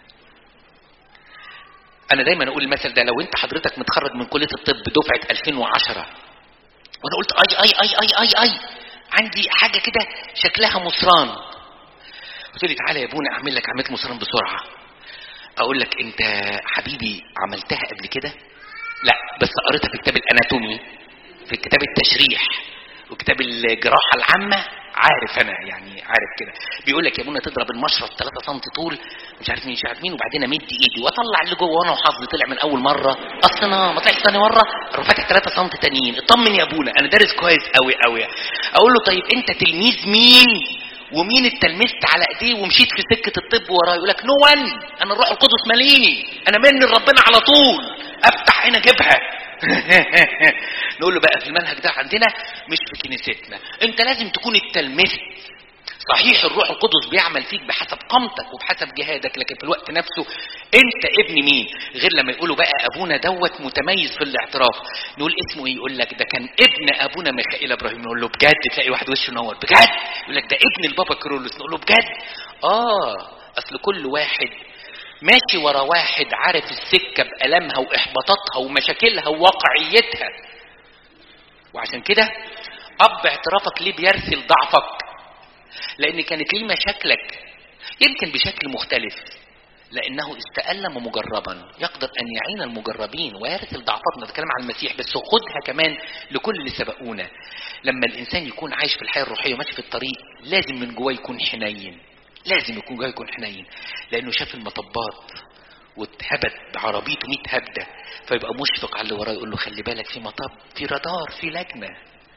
أنا دايما أقول المثل ده لو أنت حضرتك متخرج من كلية الطب دفعة 2010 وأنا قلت أي أي أي أي أي أي عندي حاجة كده شكلها مصران قلت لي تعالى يا ابونا أعمل لك عملية مصران بسرعة اقول لك انت حبيبي عملتها قبل كده لا بس قريتها في كتاب الاناتومي في كتاب التشريح وكتاب الجراحه العامه عارف انا يعني عارف كده بيقول لك يا منى تضرب المشرط 3 سم طول مش عارف مين مش عارف مين وبعدين امد ايدي واطلع اللي جوه وانا وحظي طلع من اول مره اصل انا ما طلعش ثاني مره اروح فاتح 3 سم تانيين اطمن يا ابونا انا دارس كويس قوي قوي اقول له طيب انت تلميذ مين ومين اتلمست على ايديه ومشيت في سكه الطب وراه يقول لك نو no وان انا الروح القدس ماليني انا مني ربنا على طول افتح عين اجيبها نقول له بقى في المنهج ده عندنا مش في كنيستنا انت لازم تكون اتلمست صحيح الروح القدس بيعمل فيك بحسب قامتك وبحسب جهادك لكن في الوقت نفسه انت ابن مين غير لما يقولوا بقى ابونا دوت متميز في الاعتراف نقول اسمه ايه يقول لك ده كان ابن ابونا ميخائيل ابراهيم نقول له بجد تلاقي واحد وشه نور بجد يقول لك ده ابن البابا كيرلس نقول له بجد اه اصل كل واحد ماشي ورا واحد عارف السكه بالامها واحباطاتها ومشاكلها وواقعيتها وعشان كده اب اعترافك ليه بيرسل ضعفك لان كانت ليه مشاكلك يمكن بشكل مختلف لانه استألم مجربا يقدر ان يعين المجربين ويرسل ضعفاتنا نتكلم عن المسيح بس خدها كمان لكل اللي سبقونا لما الانسان يكون عايش في الحياه الروحيه وماشي في الطريق لازم من جواه يكون حنين لازم يكون جواه يكون حنين لانه شاف المطبات واتهبت بعربيته 100 هبده فيبقى مشفق على اللي وراه يقول له خلي بالك في مطب في رادار في لجنه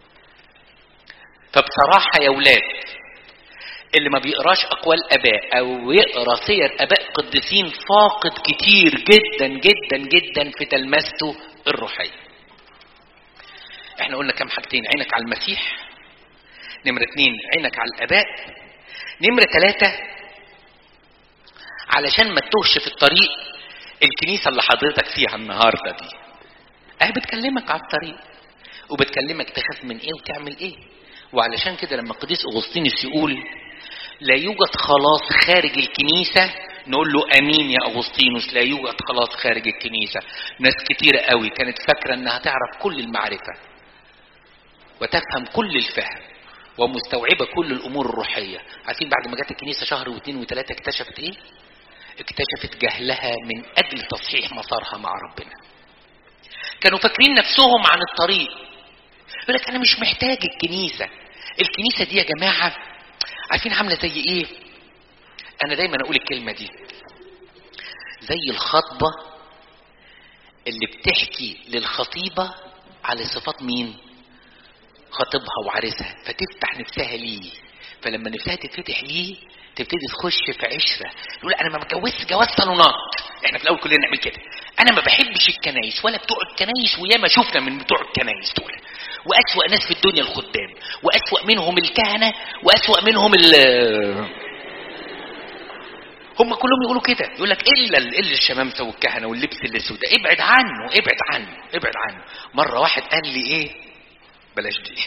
فبصراحه يا ولاد اللي ما بيقراش اقوال اباء او يقرا سير اباء قديسين فاقد كتير جدا جدا جدا في تلمسته الروحيه احنا قلنا كم حاجتين عينك على المسيح نمرة اتنين عينك على الاباء نمرة ثلاثة علشان ما تتوهش في الطريق الكنيسة اللي حضرتك فيها النهاردة دي اه بتكلمك على الطريق وبتكلمك تخاف من ايه وتعمل ايه وعلشان كده لما القديس اغسطينوس يقول لا يوجد خلاص خارج الكنيسة نقول له امين يا اغسطينوس لا يوجد خلاص خارج الكنيسة ناس كتيرة قوي كانت فاكرة انها تعرف كل المعرفة وتفهم كل الفهم ومستوعبة كل الامور الروحية عارفين بعد ما جت الكنيسة شهر واثنين وثلاثة اكتشفت ايه اكتشفت جهلها من اجل تصحيح مسارها مع ربنا كانوا فاكرين نفسهم عن الطريق يقول لك انا مش محتاج الكنيسة الكنيسة دي يا جماعة عارفين عاملة زي ايه انا دايما اقول الكلمة دي زي الخطبة اللي بتحكي للخطيبة على صفات مين خطيبها وعريسها فتفتح نفسها ليه فلما نفسها تتفتح ليه تبتدي تخش في عشرة يقول انا ما بتجوزش جواز صالونات احنا في الاول كلنا نعمل كده انا ما بحبش الكنايس ولا بتوع الكنايس وياما شفنا من بتوع الكنايس دول واسوأ ناس في الدنيا الخدام واسوأ منهم الكهنة واسوأ منهم ال هم كلهم يقولوا كده يقول لك الا الا الشمامسه والكهنه واللبس الاسود ابعد عنه ابعد عنه ابعد عنه مره واحد قال لي ايه بلاش دي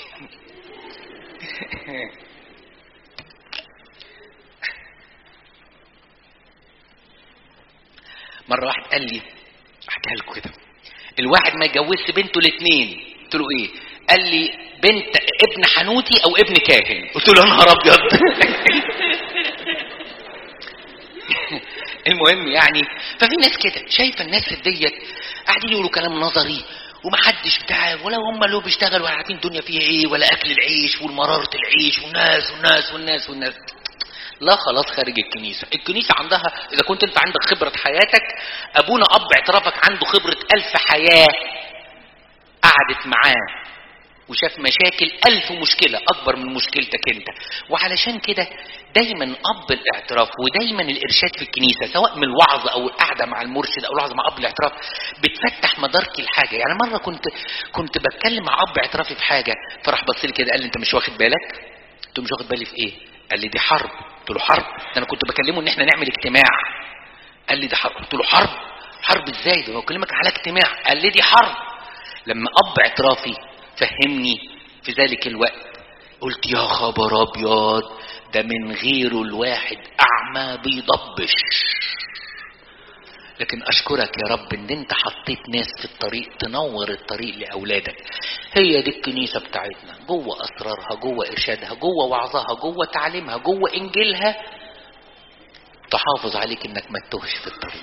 مره واحد قال لي احكيها لكم كده الواحد ما يجوزش بنته الاثنين قلت له ايه قال لي بنت ابن حنوتي او ابن كاهن قلت له يا نهار ابيض المهم يعني ففي ناس كده شايفه الناس ديت قاعدين يقولوا كلام نظري ومحدش بتاع ولا هم اللي بيشتغلوا ولا عارفين الدنيا فيها ايه ولا اكل العيش والمرارة العيش والناس والناس والناس والناس لا خلاص خارج الكنيسة الكنيسة عندها إذا كنت أنت عندك خبرة حياتك أبونا أب اعترافك عنده خبرة ألف حياة قعدت معاه وشاف مشاكل ألف مشكلة أكبر من مشكلتك أنت وعلشان كده دايما أب الاعتراف ودايما الإرشاد في الكنيسة سواء من الوعظ أو القعدة مع المرشد أو الوعظ مع أب الاعتراف بتفتح مدارك الحاجة يعني مرة كنت كنت بتكلم مع أب اعترافي في حاجة فراح بص لي كده قال لي أنت مش واخد بالك؟ قلت له مش واخد بالي في إيه؟ قال لي دي حرب قلت له حرب ده أنا كنت بكلمه إن إحنا نعمل اجتماع قال لي دي حرب قلت له حرب حرب ازاي ده بكلمك على اجتماع قال لي دي حرب لما اب اعترافي فهمني في ذلك الوقت قلت يا خبر ابيض ده من غيره الواحد اعمى بيضبش لكن اشكرك يا رب ان انت حطيت ناس في الطريق تنور الطريق لاولادك هي دي الكنيسه بتاعتنا جوه اسرارها جوه ارشادها جوه وعظها جوه تعليمها جوه انجيلها تحافظ عليك انك ما تتوهش في الطريق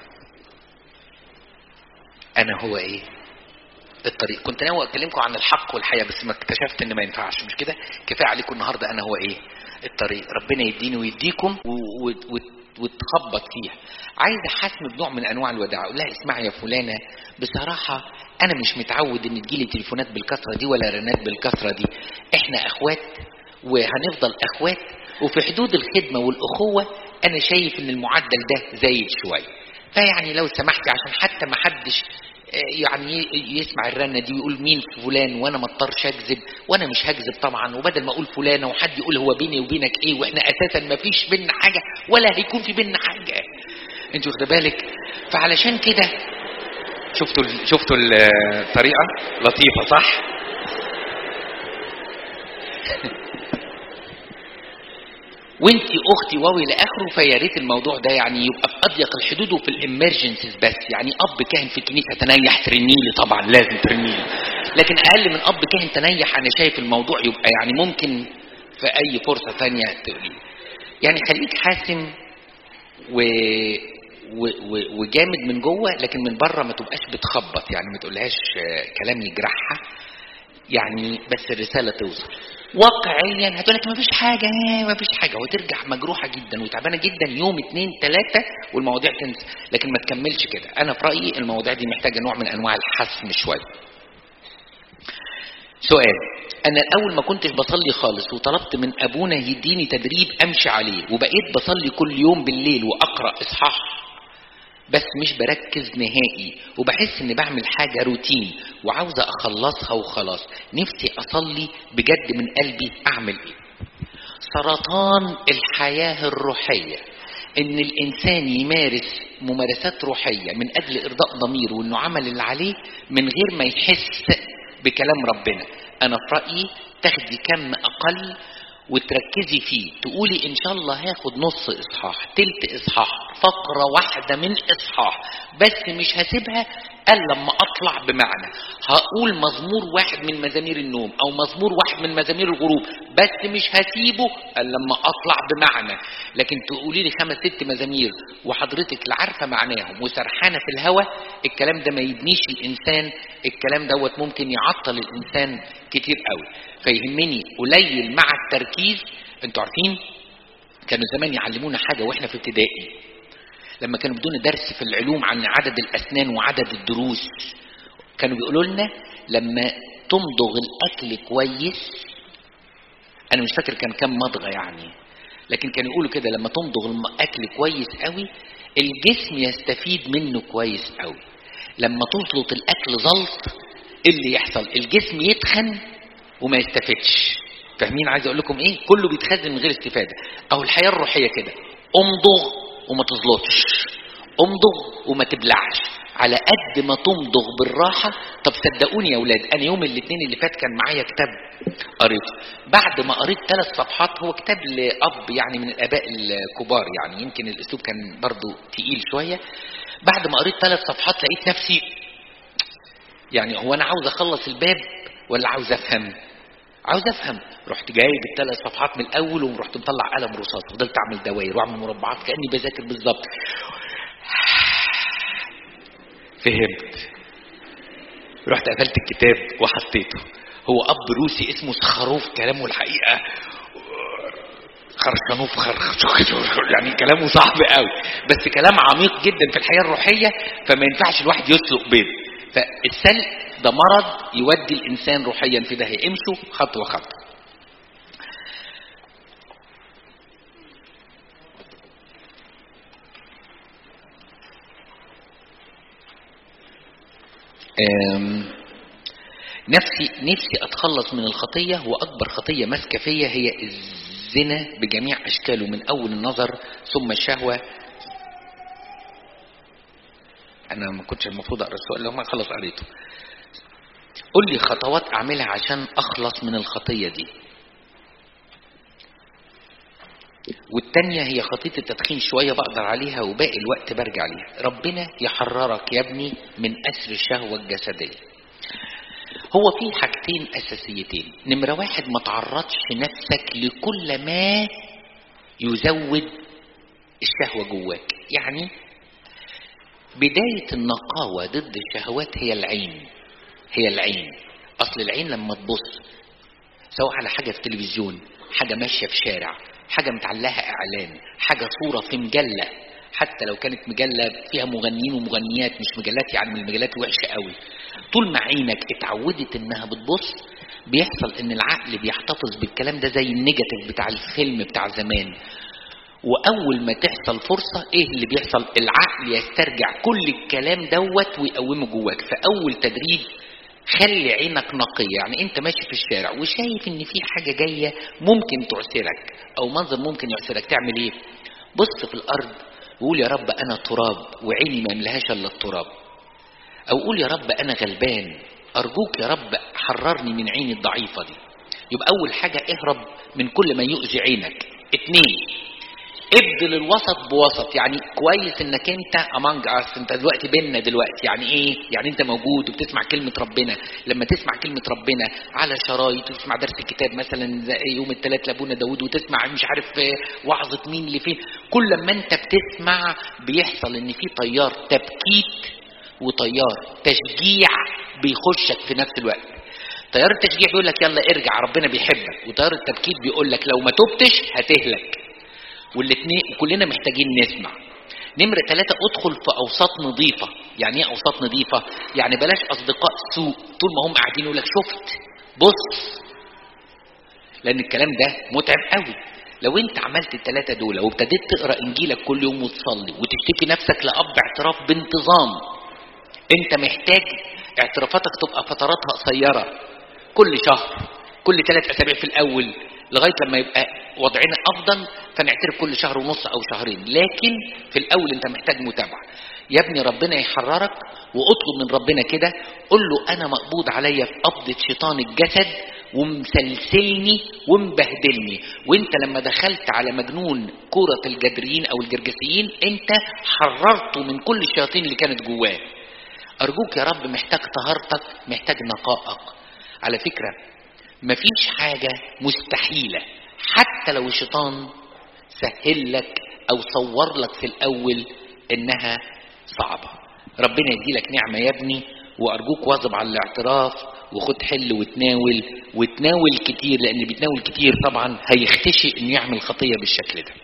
انا هو ايه الطريق كنت ناوي اكلمكم عن الحق والحياه بس ما اكتشفت ان ما ينفعش مش كده كفايه عليكم النهارده انا هو ايه الطريق ربنا يديني ويديكم و- و- و- وتخبط فيها عايز احاسم بنوع من انواع الوداع اقول لها اسمعي يا فلانه بصراحه انا مش متعود ان تجيلي تليفونات بالكثره دي ولا رنات بالكثره دي احنا اخوات وهنفضل اخوات وفي حدود الخدمه والاخوه انا شايف ان المعدل ده زايد شويه فيعني لو سمحتي عشان حتى ما حدش يعني ي- يسمع الرنه دي ويقول مين فلان وانا ما اضطرش اكذب وانا مش هكذب طبعا وبدل ما اقول فلانه وحد يقول هو بيني وبينك ايه واحنا اساسا ما فيش بينا حاجه ولا هيكون في بينا حاجه انت واخده بالك فعلشان كده شفتوا ال- شفتوا الطريقه لطيفه صح وانت اختي واوي لاخره فيا ريت الموضوع ده يعني يبقى في اضيق الحدود وفي الامرجنسيز بس يعني اب كاهن في الكنيسه تنيح ترنيلي طبعا لازم ترنيلي لكن اقل من اب كاهن تنيح انا شايف الموضوع يبقى يعني ممكن في اي فرصه ثانيه تقولي يعني خليك حاسم و... و... و... وجامد من جوه لكن من بره ما تبقاش بتخبط يعني ما تقولهاش آه، كلام يجرحها يعني بس الرسالة توصل واقعيا هتقول لك مفيش حاجة مفيش حاجة وترجع مجروحة جدا وتعبانة جدا يوم اتنين تلاتة والمواضيع تنسى لكن ما تكملش كده أنا في رأيي المواضيع دي محتاجة نوع من أنواع الحسم شوية سؤال أنا الأول ما كنتش بصلي خالص وطلبت من أبونا يديني تدريب أمشي عليه وبقيت بصلي كل يوم بالليل وأقرأ إصحاح بس مش بركز نهائي وبحس اني بعمل حاجة روتين وعاوزة اخلصها وخلاص نفسي اصلي بجد من قلبي اعمل ايه سرطان الحياة الروحية ان الانسان يمارس ممارسات روحية من اجل ارضاء ضميره وانه عمل اللي عليه من غير ما يحس بكلام ربنا انا في رأيي تاخدي كم اقل وتركزي فيه تقولي ان شاء الله هاخد نص اصحاح تلت اصحاح فقرة واحدة من اصحاح بس مش هسيبها الا لما اطلع بمعنى هقول مزمور واحد من مزامير النوم او مزمور واحد من مزامير الغروب بس مش هسيبه الا لما اطلع بمعنى لكن تقولي لي خمس ست مزامير وحضرتك لا عارفه معناهم وسرحانه في الهوى الكلام ده ما يبنيش الانسان الكلام دوت ممكن يعطل الانسان كتير قوي فيهمني قليل مع التركيز انتوا عارفين كانوا زمان يعلمونا حاجه واحنا في ابتدائي لما كانوا بدون درس في العلوم عن عدد الاسنان وعدد الدروس كانوا بيقولوا لنا لما تمضغ الاكل كويس انا مش فاكر كان كام مضغه يعني لكن كانوا يقولوا كده لما تمضغ الاكل كويس قوي الجسم يستفيد منه كويس قوي لما تزلط الاكل زلط ايه اللي يحصل الجسم يتخن وما يستفدش فاهمين عايز اقول لكم ايه كله بيتخزن من غير استفاده او الحياه الروحيه كده امضغ وما تزلطش امضغ وما تبلعش على قد ما تمضغ بالراحه طب صدقوني يا اولاد انا يوم الاثنين اللي فات كان معايا كتاب قريته بعد ما قريت ثلاث صفحات هو كتاب لاب يعني من الاباء الكبار يعني يمكن الاسلوب كان برضو تقيل شويه بعد ما قريت ثلاث صفحات لقيت نفسي يعني هو انا عاوز اخلص الباب ولا عاوز افهم عاوز افهم رحت جايب الثلاث صفحات من الاول ورحت مطلع قلم رصاص فضلت اعمل دواير واعمل مربعات كاني بذاكر بالظبط فهمت رحت قفلت الكتاب وحطيته هو اب روسي اسمه سخروف كلامه الحقيقه خرشانوف خرش يعني كلامه صعب قوي بس كلام عميق جدا في الحياه الروحيه فما ينفعش الواحد يسلق بيض فالسلق ده مرض يودي الانسان روحيا في داهيه امشوا خطوه خطوه أم، نفسي نفسي اتخلص من الخطيه واكبر خطيه ماسكه فيا هي الزنا بجميع اشكاله من اول النظر ثم الشهوه انا ما كنتش المفروض اقرا السؤال لو ما خلص قريته قول لي خطوات اعملها عشان اخلص من الخطيه دي والتانية هي خطية التدخين شوية بقدر عليها وباقي الوقت برجع ليها ربنا يحررك يا ابني من أسر الشهوة الجسدية هو في حاجتين أساسيتين نمرة واحد ما تعرضش نفسك لكل ما يزود الشهوة جواك يعني بداية النقاوة ضد الشهوات هي العين هي العين أصل العين لما تبص سواء على حاجة في تلفزيون حاجة ماشية في شارع حاجة متعلقة إعلان حاجة صورة في مجلة حتى لو كانت مجلة فيها مغنيين ومغنيات مش مجلات يعني من المجلات وحشة قوي طول ما عينك اتعودت انها بتبص بيحصل ان العقل بيحتفظ بالكلام ده زي النيجاتيف بتاع الفيلم بتاع زمان واول ما تحصل فرصه ايه اللي بيحصل العقل يسترجع كل الكلام دوت ويقومه جواك فاول تدريب خلي عينك نقيه يعني انت ماشي في الشارع وشايف ان في حاجه جايه ممكن تعسرك او منظر ممكن يعسرك تعمل ايه بص في الارض وقول يا رب انا تراب وعيني ما يملهاش الا التراب او قول يا رب انا غلبان ارجوك يا رب حررني من عيني الضعيفه دي يبقى اول حاجه اهرب من كل ما يؤذي عينك اتنين ابدل الوسط بوسط يعني كويس انك انت امانج اس انت دلوقتي بيننا دلوقتي يعني ايه يعني انت موجود وبتسمع كلمه ربنا لما تسمع كلمه ربنا على شرايط وتسمع درس الكتاب مثلا زي يوم الثلاث لابونا داود وتسمع مش عارف وعظه مين لفين كل ما انت بتسمع بيحصل ان في تيار تبكيت وتيار تشجيع بيخشك في نفس الوقت تيار التشجيع بيقول لك يلا ارجع ربنا بيحبك وتيار التبكيت بيقول لك لو ما تبتش هتهلك والاثنين كلنا محتاجين نسمع نمرة ثلاثة ادخل في أوساط نظيفة يعني ايه أوساط نظيفة يعني بلاش أصدقاء سوء طول ما هم قاعدين يقول لك شفت بص لأن الكلام ده متعب قوي لو انت عملت الثلاثة دول وابتديت تقرأ إنجيلك كل يوم وتصلي وتشتكي نفسك لأب اعتراف بانتظام انت محتاج اعترافاتك تبقى فتراتها قصيرة كل شهر كل ثلاث أسابيع في الأول لغايه لما يبقى وضعنا افضل فنعترف كل شهر ونص او شهرين لكن في الاول انت محتاج متابعه يا ابني ربنا يحررك واطلب من ربنا كده قول له انا مقبوض عليا في قبضه شيطان الجسد ومسلسلني ومبهدلني وانت لما دخلت على مجنون كرة الجدريين او الجرجسيين انت حررته من كل الشياطين اللي كانت جواه ارجوك يا رب محتاج طهارتك محتاج نقائك على فكره مفيش حاجة مستحيلة حتى لو الشيطان سهل لك أو صور لك في الأول إنها صعبة ربنا يديلك نعمة يا ابني وأرجوك واظب على الاعتراف وخد حل وتناول وتناول كتير لأن اللي بيتناول كتير طبعا هيختشي إنه يعمل خطية بالشكل ده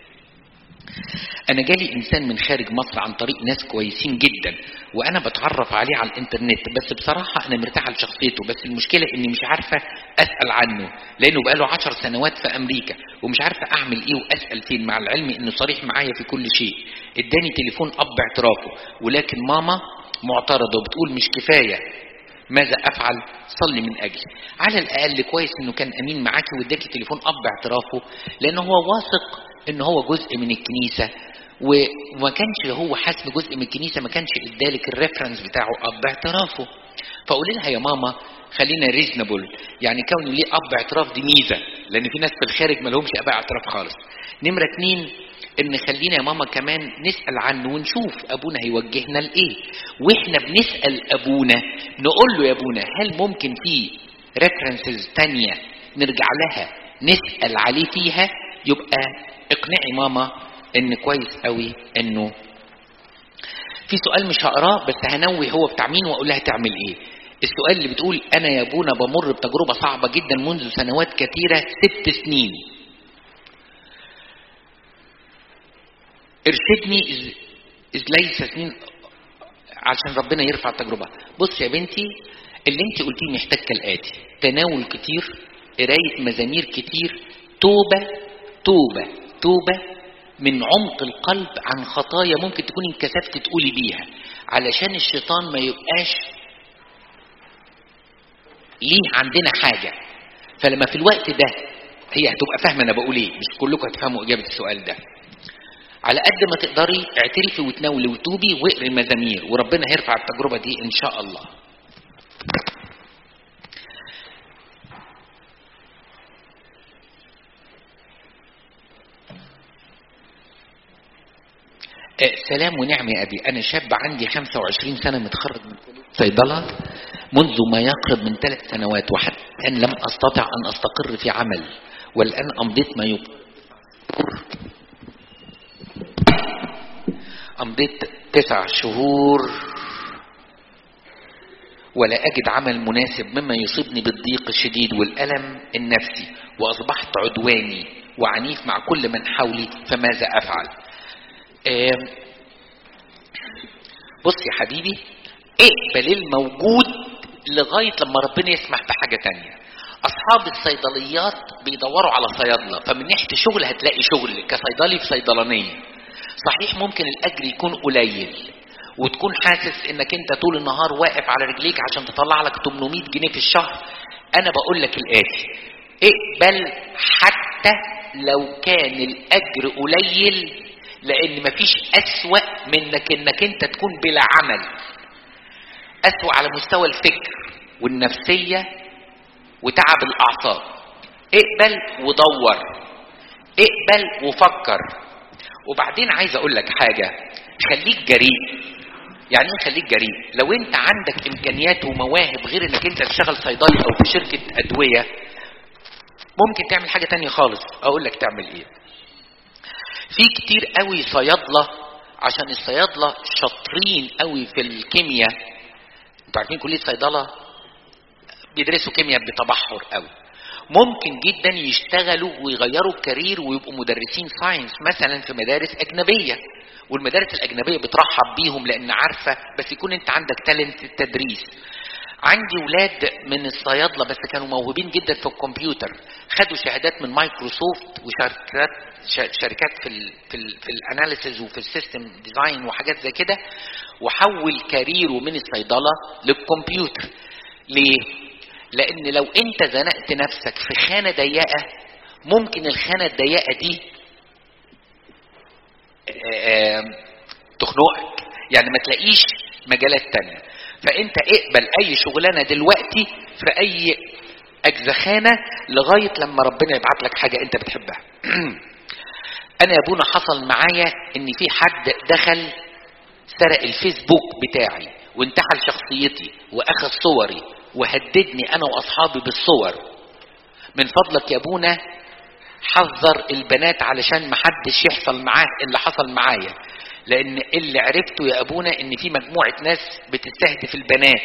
انا جالي انسان من خارج مصر عن طريق ناس كويسين جدا وانا بتعرف عليه على الانترنت بس بصراحة انا مرتاح لشخصيته بس المشكلة اني مش عارفة اسأل عنه لانه بقاله عشر سنوات في امريكا ومش عارفة اعمل ايه واسأل فين مع العلم انه صريح معايا في كل شيء اداني تليفون اب اعترافه ولكن ماما معترضة وبتقول مش كفاية ماذا افعل صلي من اجلي على الاقل كويس انه كان امين معاكي واداكي تليفون اب اعترافه لان هو واثق ان هو جزء من الكنيسه وما كانش هو حاسس جزء من الكنيسه ما كانش ادالك الريفرنس بتاعه اب اعترافه فقولي لها يا ماما خلينا ريزنبل يعني كونه ليه اب اعتراف دي ميزه لان في ناس في الخارج ما لهمش اباء اعتراف خالص نمره اتنين ان خلينا يا ماما كمان نسال عنه ونشوف ابونا هيوجهنا لايه واحنا بنسال ابونا نقول له يا ابونا هل ممكن في ريفرنسز تانية نرجع لها نسال عليه فيها يبقى اقنعي ماما ان كويس قوي انه في سؤال مش هقراه بس هنوي هو بتاع مين واقول لها تعمل ايه السؤال اللي بتقول انا يا ابونا بمر بتجربه صعبه جدا منذ سنوات كثيره ست سنين ارشدني إذ, إذ ليس سنين عشان ربنا يرفع التجربة بص يا بنتي اللي انت قلتيه محتاج كالآتي تناول كتير قراية مزامير كتير توبة توبة توبة من عمق القلب عن خطايا ممكن تكون انكسفت تقولي بيها علشان الشيطان ما يبقاش ليه عندنا حاجة فلما في الوقت ده هي هتبقى فاهمة أنا بقول إيه مش كلكم هتفهموا إجابة السؤال ده على قد ما تقدري اعترفي وتناولي وتوبي واقري المزامير وربنا هيرفع التجربة دي إن شاء الله سلام ونعم يا أبي أنا شاب عندي 25 سنة متخرج من صيدلة منذ ما يقرب من ثلاث سنوات وحتى الآن لم أستطع أن أستقر في عمل والآن أمضيت ما يقرب أمضيت تسع شهور ولا أجد عمل مناسب مما يصيبني بالضيق الشديد والألم النفسي وأصبحت عدواني وعنيف مع كل من حولي فماذا أفعل بص يا حبيبي اقبل الموجود لغاية لما ربنا يسمح بحاجة تانية أصحاب الصيدليات بيدوروا على صيادلة فمن ناحية الشغل هتلاقي شغل كصيدلي في صيدلانية صحيح ممكن الأجر يكون قليل وتكون حاسس انك انت طول النهار واقف على رجليك عشان تطلع لك 800 جنيه في الشهر انا بقول لك الاتي اقبل حتى لو كان الاجر قليل لان مفيش اسوأ منك انك انت تكون بلا عمل اسوأ على مستوى الفكر والنفسية وتعب الاعصاب اقبل ودور اقبل وفكر وبعدين عايز اقول لك حاجة خليك جريء يعني ايه خليك جريء لو انت عندك امكانيات ومواهب غير انك انت تشتغل صيدلي او في شركة ادوية ممكن تعمل حاجة تانية خالص اقول لك تعمل ايه في كتير قوي صيادلة عشان الصيادلة شاطرين قوي في الكيمياء انتوا عارفين كلية صيدلة بيدرسوا كيمياء بتبحر قوي ممكن جدا يشتغلوا ويغيروا الكارير ويبقوا مدرسين ساينس مثلا في مدارس اجنبيه والمدارس الاجنبيه بترحب بيهم لان عارفه بس يكون انت عندك تالنت التدريس عندي ولاد من الصيادله بس كانوا موهوبين جدا في الكمبيوتر خدوا شهادات من مايكروسوفت وشركات شركات في ال في ال في الاناليسز وفي السيستم ديزاين وحاجات زي كده وحول كاريره من الصيدله للكمبيوتر ليه لان لو انت زنقت نفسك في خانة ضيقة ممكن الخانة الضيقة دي تخنقك يعني ما تلاقيش مجالات تانية فانت اقبل اي شغلانة دلوقتي في اي اجزخانة لغاية لما ربنا يبعت لك حاجة انت بتحبها انا يا ابونا حصل معايا ان في حد دخل سرق الفيسبوك بتاعي وانتحل شخصيتي واخذ صوري وهددني انا واصحابي بالصور من فضلك يا ابونا حذر البنات علشان محدش يحصل معاه اللي حصل معايا لان اللي عرفته يا ابونا ان في مجموعة ناس بتستهدف البنات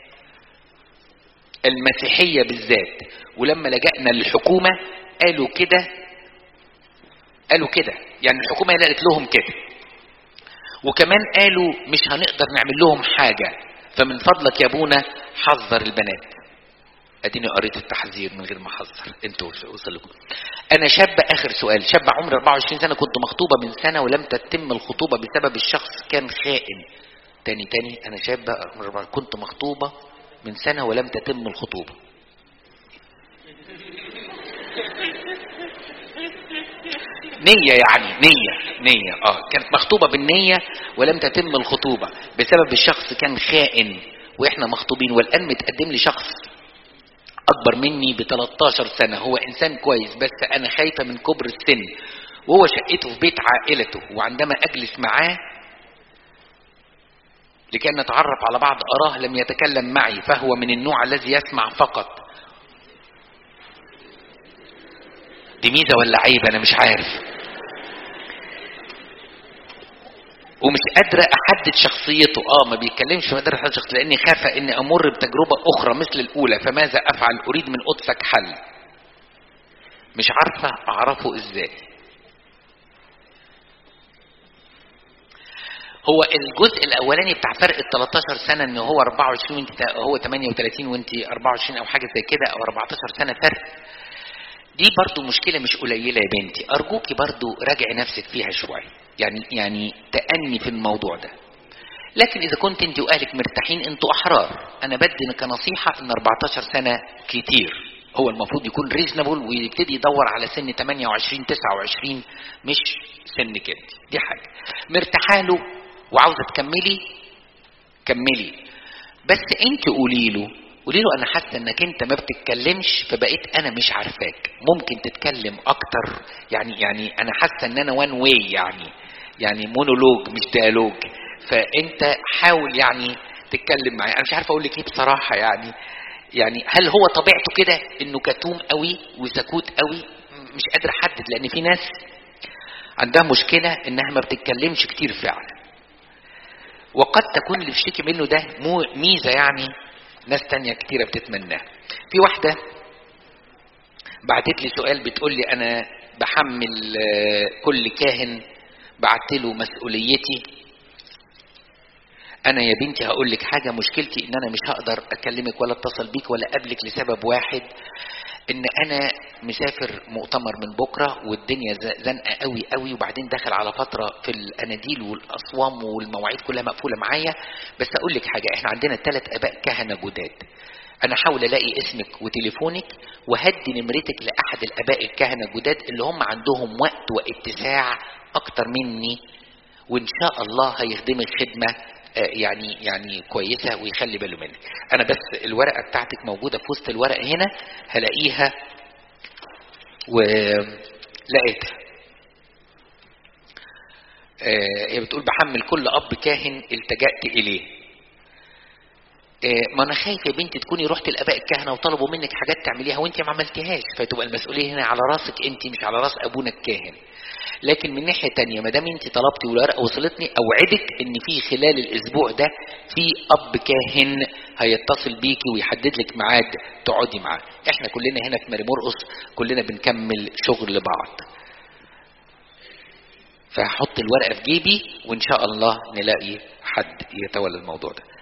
المسيحية بالذات ولما لجأنا للحكومة قالوا كده قالوا كده يعني الحكومة قالت لهم كده وكمان قالوا مش هنقدر نعمل لهم حاجة فمن فضلك يا ابونا حذر البنات اديني قريت التحذير من غير ما احذر انتوا وصل لكم انا شاب اخر سؤال شاب عمري 24 سنه كنت مخطوبه من سنه ولم تتم الخطوبه بسبب الشخص كان خائن تاني تاني انا شاب كنت مخطوبه من سنه ولم تتم الخطوبه نية يعني نية نية اه كانت مخطوبة بالنية ولم تتم الخطوبة بسبب الشخص كان خائن واحنا مخطوبين والان متقدم لي شخص اكبر مني ب 13 سنة هو انسان كويس بس انا خايفة من كبر السن وهو شقته في بيت عائلته وعندما اجلس معاه لكي نتعرف على بعض اراه لم يتكلم معي فهو من النوع الذي يسمع فقط دي ميزه ولا عيب انا مش عارف ومش قادرة أحدد شخصيته اه ما بيتكلمش ما قادر أحدد شخصيته لأني خافة إني أمر بتجربة أخرى مثل الأولى فماذا أفعل أريد من قدسك حل مش عارفة أعرفه إزاي هو الجزء الاولاني بتاع فرق ال 13 سنه ان هو 24 وانت تا- هو 38 وانت 24 او حاجه زي كده او 14 سنه فرق دي برضو مشكله مش قليله يا بنتي ارجوكي برضو راجعي نفسك فيها شويه يعني يعني تأني في الموضوع ده لكن اذا كنت انت واهلك مرتاحين انتوا احرار انا بدي كنصيحه ان 14 سنه كتير هو المفروض يكون ريزنبل ويبتدي يدور على سن 28 29 مش سن كده دي حاجه مرتاحه له وعاوزه تكملي كملي بس انت قولي له قولي له انا حاسه انك انت ما بتتكلمش فبقيت انا مش عارفاك ممكن تتكلم اكتر يعني يعني انا حاسه ان انا وان واي يعني يعني مونولوج مش ديالوج فانت حاول يعني تتكلم معايا انا مش عارف اقول لك ايه بصراحه يعني يعني هل هو طبيعته كده انه كتوم قوي وسكوت قوي م- مش قادر احدد لان في ناس عندها مشكله انها ما بتتكلمش كتير فعلا وقد تكون اللي بيشتكي منه ده مو ميزه يعني ناس تانية كتيرة بتتمناها في واحدة بعتت لي سؤال بتقول لي أنا بحمل آه، كل كاهن بعت له مسؤوليتي أنا يا بنتي هقول لك حاجة مشكلتي إن أنا مش هقدر أكلمك ولا أتصل بيك ولا أقابلك لسبب واحد إن أنا مسافر مؤتمر من بكرة والدنيا ز- زنقة قوي قوي وبعدين داخل على فترة في الأناديل والأصوام والمواعيد كلها مقفولة معايا بس أقول لك حاجة إحنا عندنا ثلاث آباء كهنة جداد أنا حاول ألاقي اسمك وتليفونك وهدي نمرتك لأحد الآباء الكهنة الجداد اللي هم عندهم وقت واتساع أكتر مني وإن شاء الله هيخدمك خدمة آه، يعني يعني كويسة ويخلي باله منك أنا بس الورقة بتاعتك موجودة في وسط الورق هنا هلاقيها ولقيتها آه، هي بتقول بحمل كل أب كاهن التجأت إليه آه، ما انا خايف يا بنتي تكوني رحت الاباء الكهنه وطلبوا منك حاجات تعمليها وانت ما عملتيهاش فتبقى المسؤوليه هنا على راسك انت مش على راس ابونا الكاهن لكن من ناحيه تانية ما دام انت طلبتي والورقه وصلتني اوعدك ان في خلال الاسبوع ده في اب كاهن هيتصل بيكي ويحدد لك ميعاد تقعدي معاه احنا كلنا هنا في ماري مرقص كلنا بنكمل شغل لبعض فهحط الورقه في جيبي وان شاء الله نلاقي حد يتولى الموضوع ده